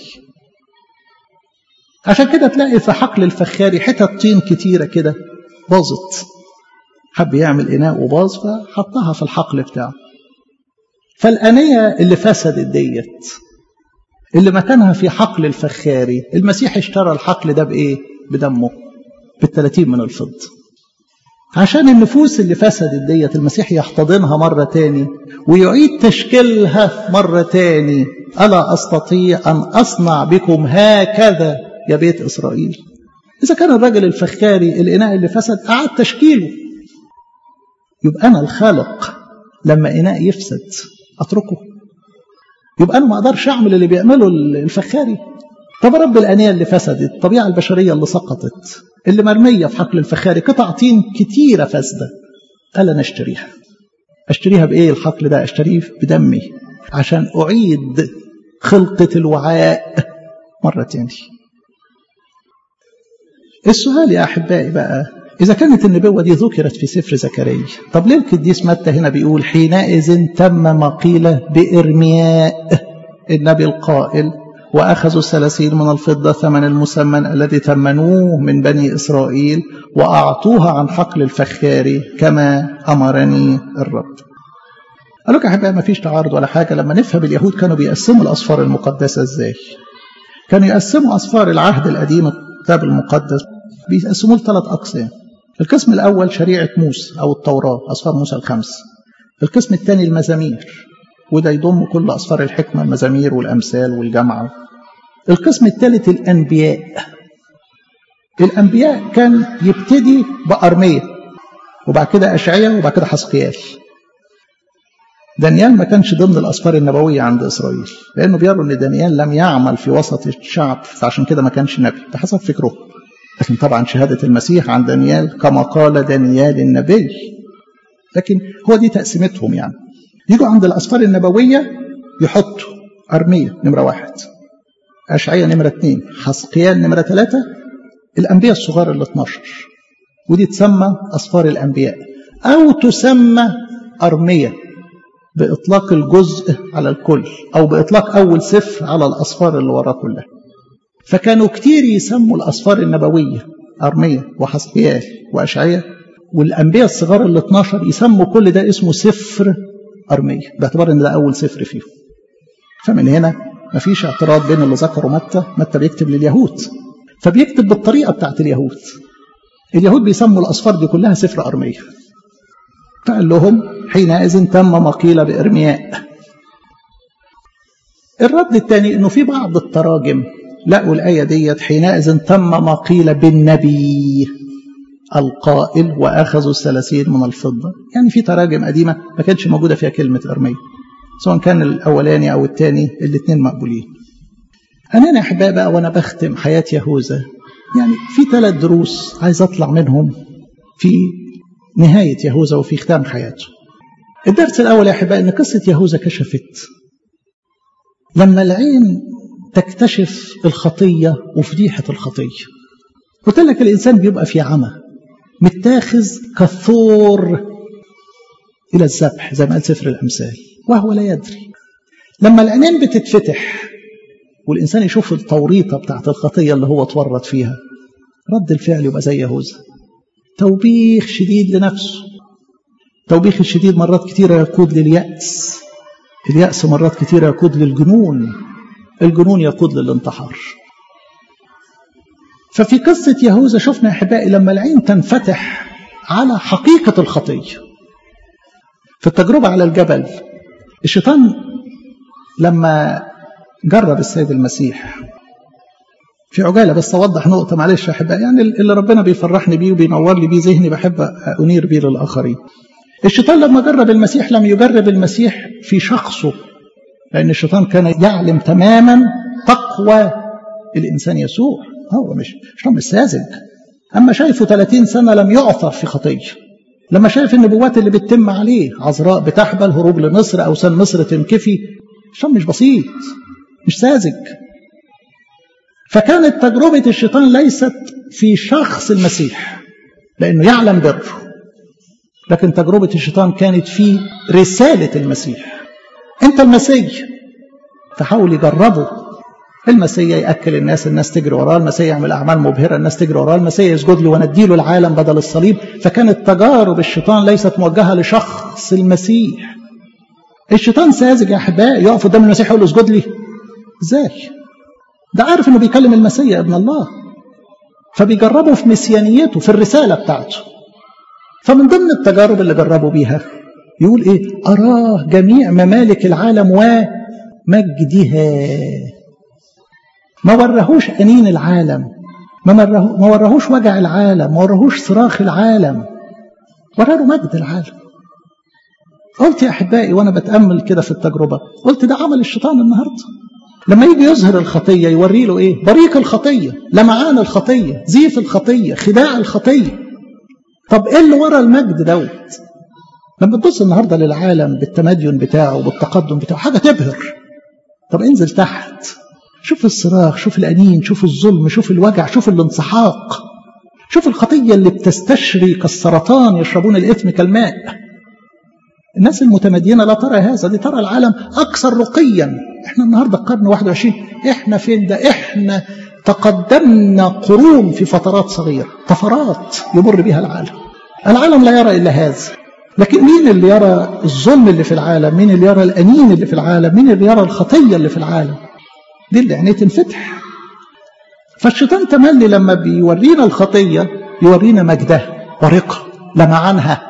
عشان كده تلاقي في حقل الفخاري حتت طين كتيره كده باظت حب يعمل اناء وباظ فحطها في الحقل بتاعه فالانيه اللي فسدت ديت اللي مكانها في حقل الفخاري المسيح اشترى الحقل ده بايه بدمه بالثلاثين من الفضة عشان النفوس اللي فسدت ديت المسيح يحتضنها مرة تاني ويعيد تشكيلها مرة تاني ألا أستطيع أن أصنع بكم هكذا يا بيت إسرائيل إذا كان الرجل الفخاري الإناء اللي فسد أعاد تشكيله يبقى أنا الخالق لما إناء يفسد أتركه يبقى أنا ما أقدرش أعمل اللي بيعمله الفخاري طب رب الأنية اللي فسدت الطبيعة البشرية اللي سقطت اللي مرمية في حقل الفخاري قطع طين كتيرة فاسدة قال أنا أشتريها أشتريها بإيه الحقل ده أشتريه بدمي عشان أعيد خلقة الوعاء مرة تاني السؤال يا أحبائي بقى إذا كانت النبوة دي ذكرت في سفر زكريا طب ليه القديس متى هنا بيقول حينئذ تم ما قيل بإرمياء النبي القائل وأخذوا الثلاثين من الفضة ثمن المسمن الذي ثمنوه من بني إسرائيل وأعطوها عن حقل الفخاري كما أمرني الرب قالوا لك أحبائي ما فيش تعارض ولا حاجة لما نفهم اليهود كانوا بيقسموا الأصفار المقدسة إزاي كانوا يقسموا أصفار العهد القديم الكتاب المقدس بيقسموه لثلاث أقسام القسم الأول شريعة موسى أو التوراة أصفار موسى الخمس القسم الثاني المزامير وده يضم كل أصفار الحكمة المزامير والأمثال والجمعة القسم الثالث الأنبياء الأنبياء كان يبتدي بأرمية وبعد كده أشعية وبعد كده حسقيال دانيال ما كانش ضمن الأسفار النبوية عند إسرائيل لأنه بيروا أن دانيال لم يعمل في وسط الشعب فعشان كده ما كانش نبي ده حسب فكره لكن طبعا شهادة المسيح عن دانيال كما قال دانيال النبي لكن هو دي تقسيمتهم يعني يجوا عند الأسفار النبوية يحطوا أرمية نمرة واحد أشعية نمرة اثنين حسقيال نمرة ثلاثة الأنبياء الصغار ال 12 ودي تسمى أسفار الأنبياء أو تسمى أرمية بإطلاق الجزء على الكل أو بإطلاق أول سفر على الأسفار اللي وراه كلها فكانوا كتير يسموا الأسفار النبوية أرمية وحسقيال وأشعية والأنبياء الصغار ال 12 يسموا كل ده اسمه سفر أرمية باعتبار إن ده أول سفر فيهم فمن هنا مفيش اعتراض بين اللي ذكره متى متى بيكتب لليهود فبيكتب بالطريقة بتاعت اليهود اليهود بيسموا الأسفار دي كلها سفر أرمية فقال لهم حينئذ تم ما قيل بإرمياء الرد الثاني انه في بعض التراجم لقوا الآية ديت حينئذ تم ما قيل بالنبي القائل وأخذوا الثلاثين من الفضة يعني في تراجم قديمة ما كانش موجودة فيها كلمة إرمية سواء كان الأولاني أو الثاني الاثنين مقبولين أنا يا أحبائي بقى وأنا بختم حياة يهوذا يعني في ثلاث دروس عايز أطلع منهم في نهاية يهوذا وفي ختام حياته الدرس الأول يا أحبائي أن قصة يهوذا كشفت لما العين تكتشف الخطية وفضيحة الخطية قلت لك الإنسان بيبقى في عمى متاخذ كالثور إلى الذبح زي ما قال سفر الأمثال وهو لا يدري لما العينين بتتفتح والإنسان يشوف التوريطة بتاعت الخطية اللي هو اتورط فيها رد الفعل يبقى زي يهوذا توبيخ شديد لنفسه توبيخ الشديد مرات كتيرة يقود لليأس اليأس مرات كتيرة يقود للجنون الجنون يقود للانتحار ففي قصة يهوذا شفنا يا أحبائي لما العين تنفتح على حقيقة الخطية في التجربة على الجبل الشيطان لما جرب السيد المسيح في عجالة بس أوضح نقطة معلش يا أحبائي يعني اللي ربنا بيفرحني بيه وبينور لي بيه ذهني بحب أنير بيه للآخرين الشيطان لما جرب المسيح لم يجرب المسيح في شخصه لأن الشيطان كان يعلم تماما تقوى الإنسان يسوع هو مش شيطان مش ساذج أما شايفه 30 سنة لم يعثر في خطية لما شايف النبوات اللي بتتم عليه عذراء بتحبل هروب لمصر أوثان مصر تنكفي الشيطان مش بسيط مش ساذج فكانت تجربة الشيطان ليست في شخص المسيح لأنه يعلم بره لكن تجربة الشيطان كانت في رسالة المسيح أنت المسيح فحاول يجربه المسيح يأكل الناس الناس تجري وراه المسيح يعمل أعمال مبهرة الناس تجري وراه المسيح يسجد له ونديله العالم بدل الصليب فكانت تجارب الشيطان ليست موجهة لشخص المسيح الشيطان ساذج يا أحبائي يقف قدام المسيح يقول له اسجد لي ازاي ده عارف انه بيكلم المسيح ابن الله فبيجربه في مسيانيته في الرسالة بتاعته فمن ضمن التجارب اللي جربوا بيها يقول ايه أراه جميع ممالك العالم ومجدها ما ورهوش أنين العالم ما, مره ما ورهوش وجع العالم ما ورهوش صراخ العالم وراله مجد العالم قلت يا أحبائي وأنا بتأمل كده في التجربة قلت ده عمل الشيطان النهاردة لما يجي يظهر الخطية يوري له إيه بريق الخطية لمعان الخطية زيف الخطية خداع الخطية طب إيه اللي ورا المجد دوت لما تبص النهاردة للعالم بالتمدين بتاعه وبالتقدم بتاعه حاجة تبهر طب انزل تحت شوف الصراخ شوف الأنين شوف الظلم شوف الوجع شوف الانسحاق شوف الخطية اللي بتستشري كالسرطان يشربون الإثم كالماء الناس المتمدينة لا ترى هذا دي ترى العالم أكثر رقيا احنا النهاردة القرن 21 احنا فين ده احنا تقدمنا قرون في فترات صغيرة طفرات يمر بها العالم العالم لا يرى إلا هذا لكن مين اللي يرى الظلم اللي في العالم مين اللي يرى الأنين اللي في العالم مين اللي يرى الخطية اللي في العالم دي اللي عينيه تنفتح فالشيطان تملي لما بيورينا الخطية يورينا مجدها ورقة لمعانها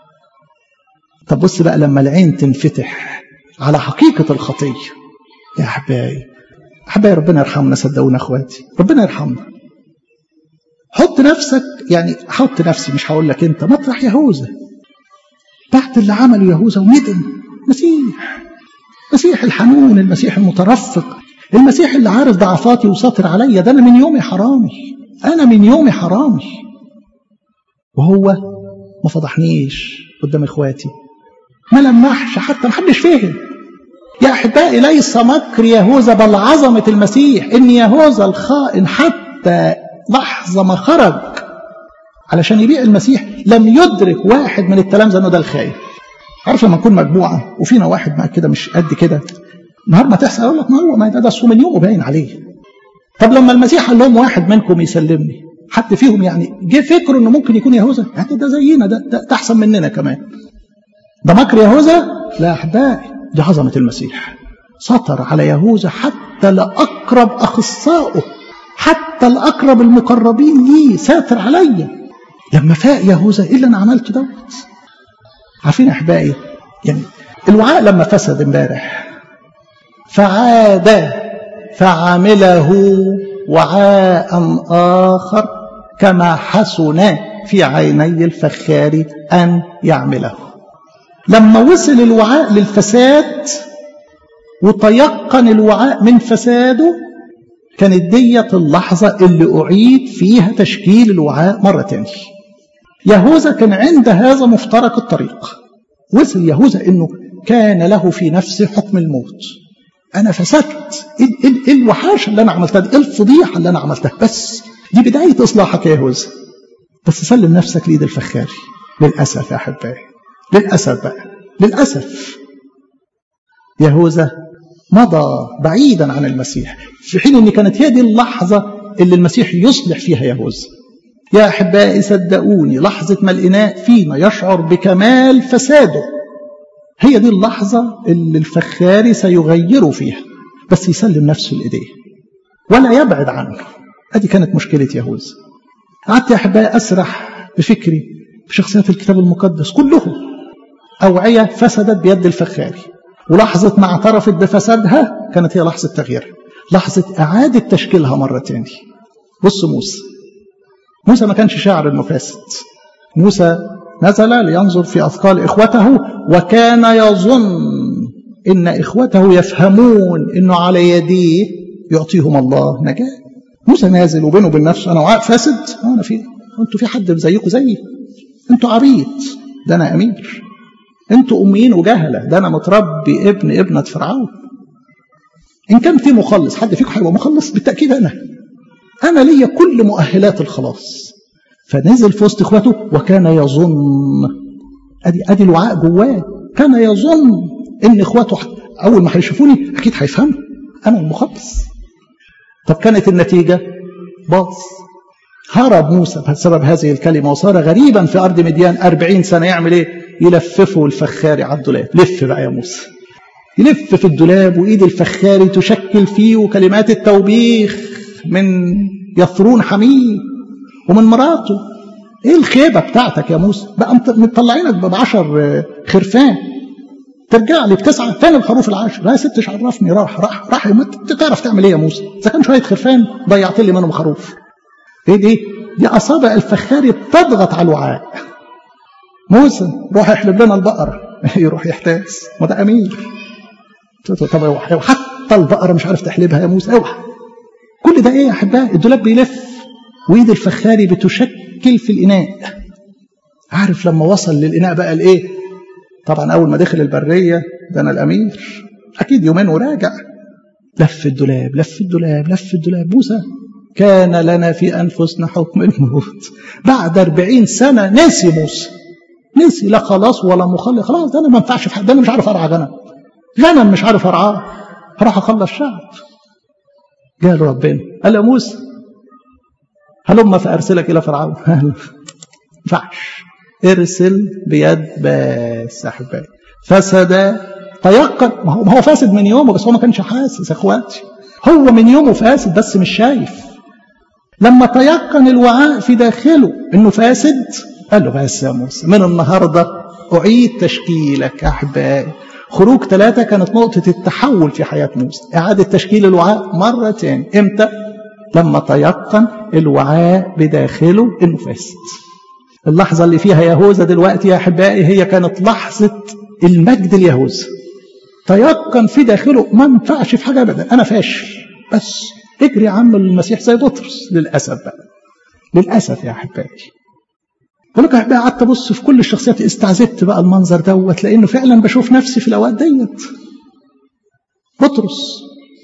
طب بص بقى لما العين تنفتح على حقيقة الخطية يا أحبائي أحبائي ربنا يرحمنا صدقونا أخواتي ربنا يرحمنا حط نفسك يعني حط نفسي مش هقول لك أنت مطرح يهوذا بعد اللي عمله يهوذا وندم مسيح مسيح الحنون المسيح المترفق المسيح اللي عارف ضعفاتي وساطر عليا ده أنا من يومي حرامي أنا من يومي حرامي وهو ما فضحنيش قدام إخواتي ما لمحش حتى محدش فهم يا أحبائي ليس مكر يهوذا بل عظمة المسيح إن يهوذا الخائن حتى لحظة ما خرج علشان يبيع المسيح لم يدرك واحد من التلامذة انه ده الخاين عارف لما نكون مجموعة وفينا واحد معاك كده مش قد كده نهار ما تحصل اقول لك ما هو ما ده ده من يومه باين عليه طب لما المسيح قال لهم واحد منكم يسلمني حد فيهم يعني جه فكره انه ممكن يكون يهوذا يعني ده زينا ده, ده, ده احسن مننا كمان ده مكر يهوذا لا احبائي دي عظمه المسيح سطر على يهوذا حتى لاقرب اخصائه حتى الاقرب المقربين ليه ساتر عليا لما فاق يهوذا ايه اللي انا عملته دوت عارفين احبائي يعني الوعاء لما فسد امبارح فعاد فعمله وعاء آخر كما حسن في عيني الفخار أن يعمله لما وصل الوعاء للفساد وتيقن الوعاء من فساده كانت ديت اللحظة اللي أعيد فيها تشكيل الوعاء مرة تانية يهوذا كان عند هذا مفترق الطريق وصل يهوذا انه كان له في نفسه حكم الموت انا فسدت ايه الوحاشه اللي انا عملتها دي ايه الفضيحه اللي انا عملتها بس دي بدايه اصلاحك يا يهوذا بس سلم نفسك ليد الفخاري للاسف يا احبائي للاسف بقى للاسف يهوذا مضى بعيدا عن المسيح في حين ان كانت هي دي اللحظه اللي المسيح يصلح فيها يهوذا يا احبائي صدقوني لحظه ما الاناء فينا يشعر بكمال فساده هي دي اللحظه اللي الفخاري سيغير فيها بس يسلم نفسه لايديه ولا يبعد عنه ادي كانت مشكله يهوذا قعدت يا احبائي اسرح بفكري بشخصيات الكتاب المقدس كلهم اوعيه فسدت بيد الفخاري ولحظه ما اعترفت بفسادها كانت هي لحظه تغييرها لحظه اعاده تشكيلها مره تاني بص موسى موسى ما كانش شاعر انه فاسد موسى نزل لينظر في اثقال اخوته وكان يظن ان اخوته يفهمون انه على يديه يعطيهم الله نجاه موسى نازل وبينه وبين نفسه انا وعاء فاسد انا في انتوا في حد زيكم زيي انتوا عبيد ده انا امير انتوا اميين وجهله ده انا متربي ابن ابنه فرعون ان كان في مخلص حد فيكم هيبقى مخلص بالتاكيد انا انا ليا كل مؤهلات الخلاص فنزل في وسط اخواته وكان يظن ادي ادي الوعاء جواه كان يظن ان اخواته اول ما هيشوفوني اكيد هيفهموا انا المخلص طب كانت النتيجه باظ هرب موسى بسبب هذه الكلمه وصار غريبا في ارض مديان أربعين سنه يعمل ايه؟ يلففه الفخاري على الدولاب لف بقى يا موسى يلف في الدولاب وايد الفخاري تشكل فيه كلمات التوبيخ من يثرون حميه ومن مراته ايه الخيبه بتاعتك يا موسى بقى مطلعينك بعشر خرفان ترجع لي بتسعه فين الخروف العاشر لا يا ست عرفني راح راح راح انت تعرف تعمل ايه يا موسى اذا كان شويه خرفان ضيعت لي منهم خروف ايه دي دي اصابع الفخاري بتضغط على الوعاء موسى روح احلب لنا البقره يروح يحتاس ما ده امير طب حتى البقره مش عارف تحلبها يا موسى اوعى كل ده ايه يا احبائي الدولاب بيلف وايد الفخاري بتشكل في الاناء عارف لما وصل للاناء بقى الايه طبعا اول ما دخل البريه ده انا الامير اكيد يومين وراجع لف الدولاب لف الدولاب لف الدولاب موسى كان لنا في انفسنا حكم الموت بعد أربعين سنه نسي موسى نسي لا خلاص ولا مخلص خلاص ده انا ما ينفعش في حد ده انا مش عارف ارعى غنم غنم مش عارف ارعاه هروح اخلص شعب قال ربنا قال يا موسى هلما فارسلك الى فرعون ما ينفعش ارسل بيد بس يا احبائي فسد تيقن ما هو ما هو فاسد من يومه بس هو ما كانش حاسس يا اخواتي هو من يومه فاسد بس مش شايف لما تيقن الوعاء في داخله انه فاسد قال له بس يا موسى من النهارده اعيد تشكيلك يا احبائي خروج ثلاثة كانت نقطة التحول في حياة موسى إعادة تشكيل الوعاء مرة تاني إمتى؟ لما تيقن الوعاء بداخله إنه فاسد اللحظة اللي فيها يهوذا دلوقتي يا أحبائي هي كانت لحظة المجد اليهوذا تيقن في داخله ما ينفعش في حاجة أبدا أنا فاشل بس اجري يا عم المسيح زي بطرس للأسف بقى للأسف يا أحبائي بقول لك بقى قعدت ابص في كل الشخصيات استعذبت بقى المنظر دوت لانه فعلا بشوف نفسي في الاوقات ديت بطرس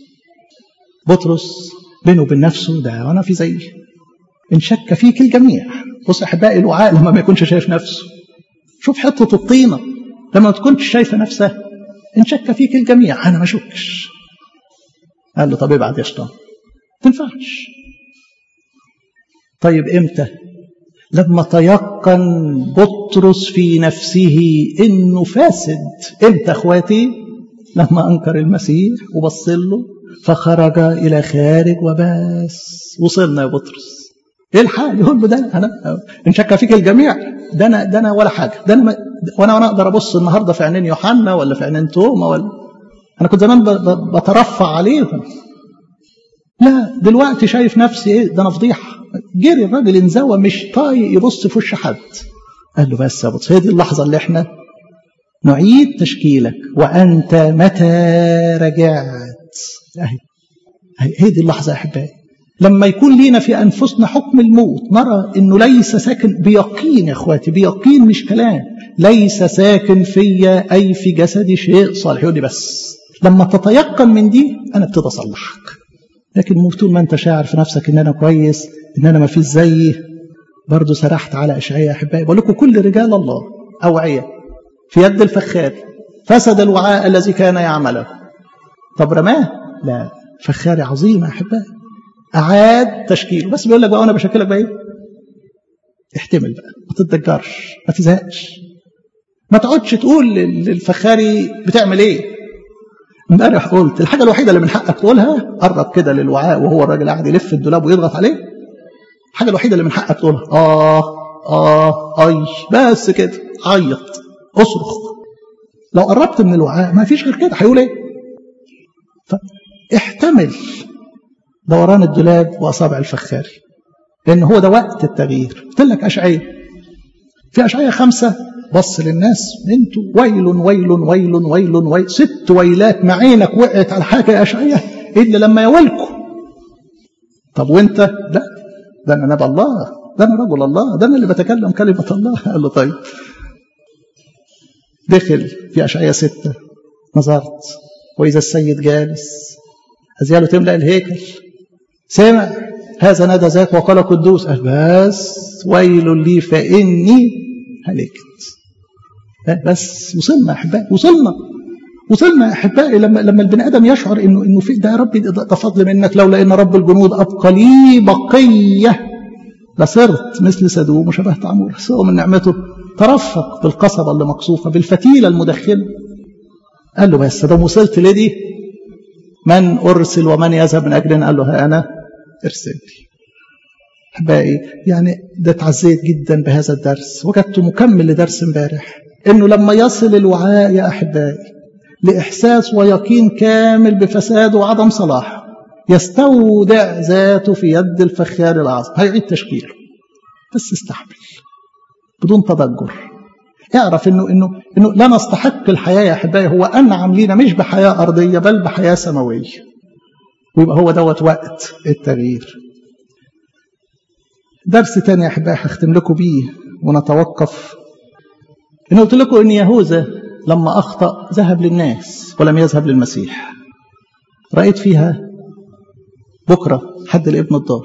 بطرس بينه وبين نفسه ده وانا في زيه ان شك فيك الجميع بص احبائي الوعاء لما ما يكونش شايف نفسه شوف حته الطينه لما ما تكونش شايفه نفسها ان شك فيك الجميع انا ما اشكش قال له طب ابعد يا شيطان تنفعش طيب امتى لما تيقن بطرس في نفسه انه فاسد امتى اخواتي لما انكر المسيح وبص له فخرج الى خارج وبس وصلنا يا بطرس ايه الحال يقول له ده انا ان شك فيك الجميع ده انا ده انا ولا حاجه ده انا وانا وانا اقدر ابص النهارده في عينين يوحنا ولا في عينين توما ولا انا كنت زمان بترفع عليهم لا دلوقتي شايف نفسي ايه ده انا فضيحه جري الراجل انزوى مش طايق يبص في وش حد قال له بس يا بص هي دي اللحظه اللي احنا نعيد تشكيلك وانت متى رجعت اهي هي دي اللحظه يا احبائي لما يكون لينا في انفسنا حكم الموت نرى انه ليس ساكن بيقين يا اخواتي بيقين مش كلام ليس ساكن فيا اي في جسدي شيء صالح يقول لي بس لما تتيقن من دي انا ابتدي اصلحك لكن طول ما انت شاعر في نفسك ان انا كويس ان انا ما فيش زيي برضه سرحت على اشعياء يا احبائي بقول لكم كل رجال الله اوعيه في يد الفخار فسد الوعاء الذي كان يعمله طب رماه لا فخاري عظيم يا احبائي اعاد تشكيله بس بيقول لك بقى انا بشكلك بقى ايه احتمل بقى ما تتذكرش ما تزهقش ما تقعدش تقول للفخاري بتعمل ايه امبارح قلت الحاجه الوحيده اللي من حقك تقولها قرب كده للوعاء وهو الراجل قاعد يلف الدولاب ويضغط عليه الحاجه الوحيده اللي من حقك تقولها اه اه اي بس كده عيط اصرخ لو قربت من الوعاء ما فيش غير كده هيقول ايه فاحتمل دوران الدولاب واصابع الفخاري لان هو ده وقت التغيير قلت لك اشعياء في اشعياء خمسه بص للناس انتوا ويل ويل ويل ويل ويل ست ويلات ما عينك وقعت على حاجه يا اشعياء الا لما يولكوا طب وانت لا ده انا نبي الله ده انا رجل الله ده انا اللي بتكلم كلمه الله قال له طيب دخل في اشعياء سته نظرت واذا السيد جالس ازياله تملا الهيكل سمع هذا نادى ذاك وقال قدوس قال بس ويل لي فاني هلكت بس وصلنا يا احبائي وصلنا وصلنا يا احبائي لما لما البني ادم يشعر انه انه في ده يا ربي ده فضل منك لولا ان رب الجنود ابقى لي بقيه لصرت مثل سدوم وشبهت عمور سوء من نعمته ترفق بالقصبة اللي مقصوفة بالفتيلة المدخنة قال له بس ده وصلت لدي من أرسل ومن يذهب من أجلنا قال له ها أنا ارسلني أحبائي يعني ده اتعزيت جدا بهذا الدرس وجدته مكمل لدرس امبارح انه لما يصل الوعاء يا احبائي لاحساس ويقين كامل بفساد وعدم صلاح يستودع ذاته في يد الفخار العظيم هيعيد تشكيله بس استحمل بدون تضجر اعرف انه انه انه لا نستحق الحياه يا احبائي هو انعم لينا مش بحياه ارضيه بل بحياه سماويه ويبقى هو دوت وقت التغيير درس تاني يا احبائي هختم لكم بيه ونتوقف انا قلت لكم ان يهوذا لما اخطا ذهب للناس ولم يذهب للمسيح رايت فيها بكره حد الابن الضال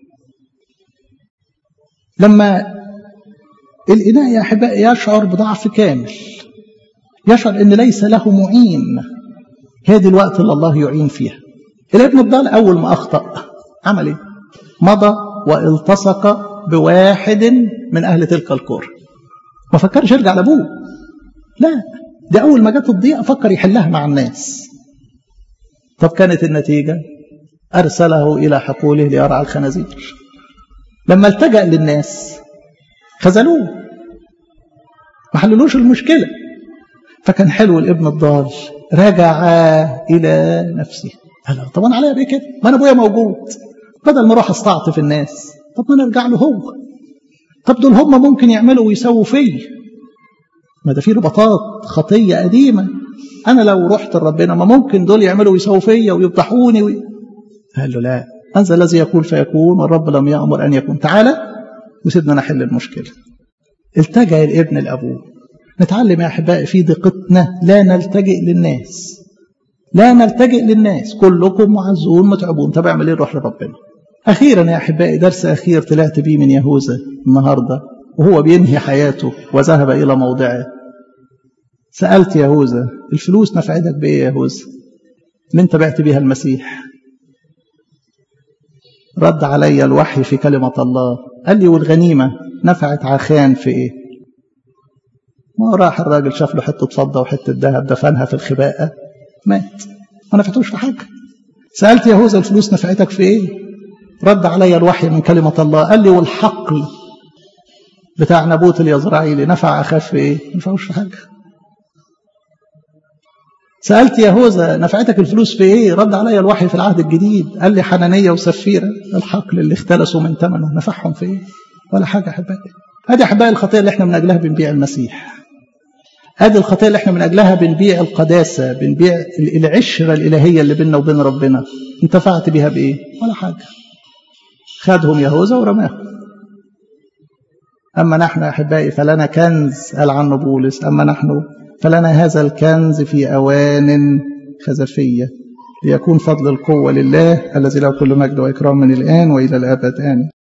لما الإناء يا أحبائي يشعر بضعف كامل يشعر أن ليس له معين هذه الوقت اللي الله يعين فيها الابن الضال أول ما أخطأ عمل إيه؟ مضى والتصق بواحد من أهل تلك القرى ما فكرش يرجع لأبوه لا ده أول ما جت الضيقة فكر يحلها مع الناس طب كانت النتيجة أرسله إلى حقوله ليرعى الخنازير لما التجأ للناس خذلوه ما حللوش المشكلة فكان حلو الابن الضال رجع إلى نفسه قال طب أنا عليا بيه كده ما أنا أبويا موجود بدل ما أروح أستعطف الناس طب ما أنا أرجع له هو طب دول هم ممكن يعملوا ويسووا فيا ما ده في رباطات خطية قديمة أنا لو رحت لربنا ما ممكن دول يعملوا ويسووا فيا ويفضحوني وي... قال له لا أنزل الذي يقول فيكون والرب لم يأمر أن يكون تعالى وسيبنا نحل المشكلة التجأ الابن لأبوه نتعلم يا أحبائي في دقتنا لا نلتجئ للناس لا نلتجئ للناس كلكم معزون متعبون طب اعمل ايه نروح لربنا أخيرا يا أحبائي درس أخير طلعت بيه من يهوذا النهاردة وهو بينهي حياته وذهب إلى موضعه سألت يهوذا الفلوس نفعتك بإيه يا يهوذا اللي انت بعت بيها المسيح رد علي الوحي في كلمة الله قال لي والغنيمة نفعت عخان في ايه ما راح الراجل شاف له حتة فضة وحتة ذهب دفنها في الخباءة مات ما نفعتوش في حاجة سألت يهوذا الفلوس نفعتك في ايه رد علي الوحي من كلمة الله قال لي والحقل بتاع نبوت اليزرعيلي نفع أخاف في ايه ما نفعوش في حاجة سألت يهوذا نفعتك الفلوس في ايه رد علي الوحي في العهد الجديد قال لي حنانية وسفيرة الحقل اللي اختلسوا من ثمنه نفعهم في ايه ولا حاجة أحبائي هذه أحبائي الخطية اللي احنا من أجلها بنبيع المسيح هذه الخطية اللي احنا من أجلها بنبيع القداسة بنبيع العشرة الإلهية اللي بيننا وبين ربنا انتفعت بها بإيه ولا حاجة خدهم يهوذا ورماهم أما نحن أحبائي فلنا كنز قال عنه بولس أما نحن فلنا هذا الكنز في أوان خزفية ليكون فضل القوة لله الذي له كل مجد وإكرام من الآن وإلى الأبد آمين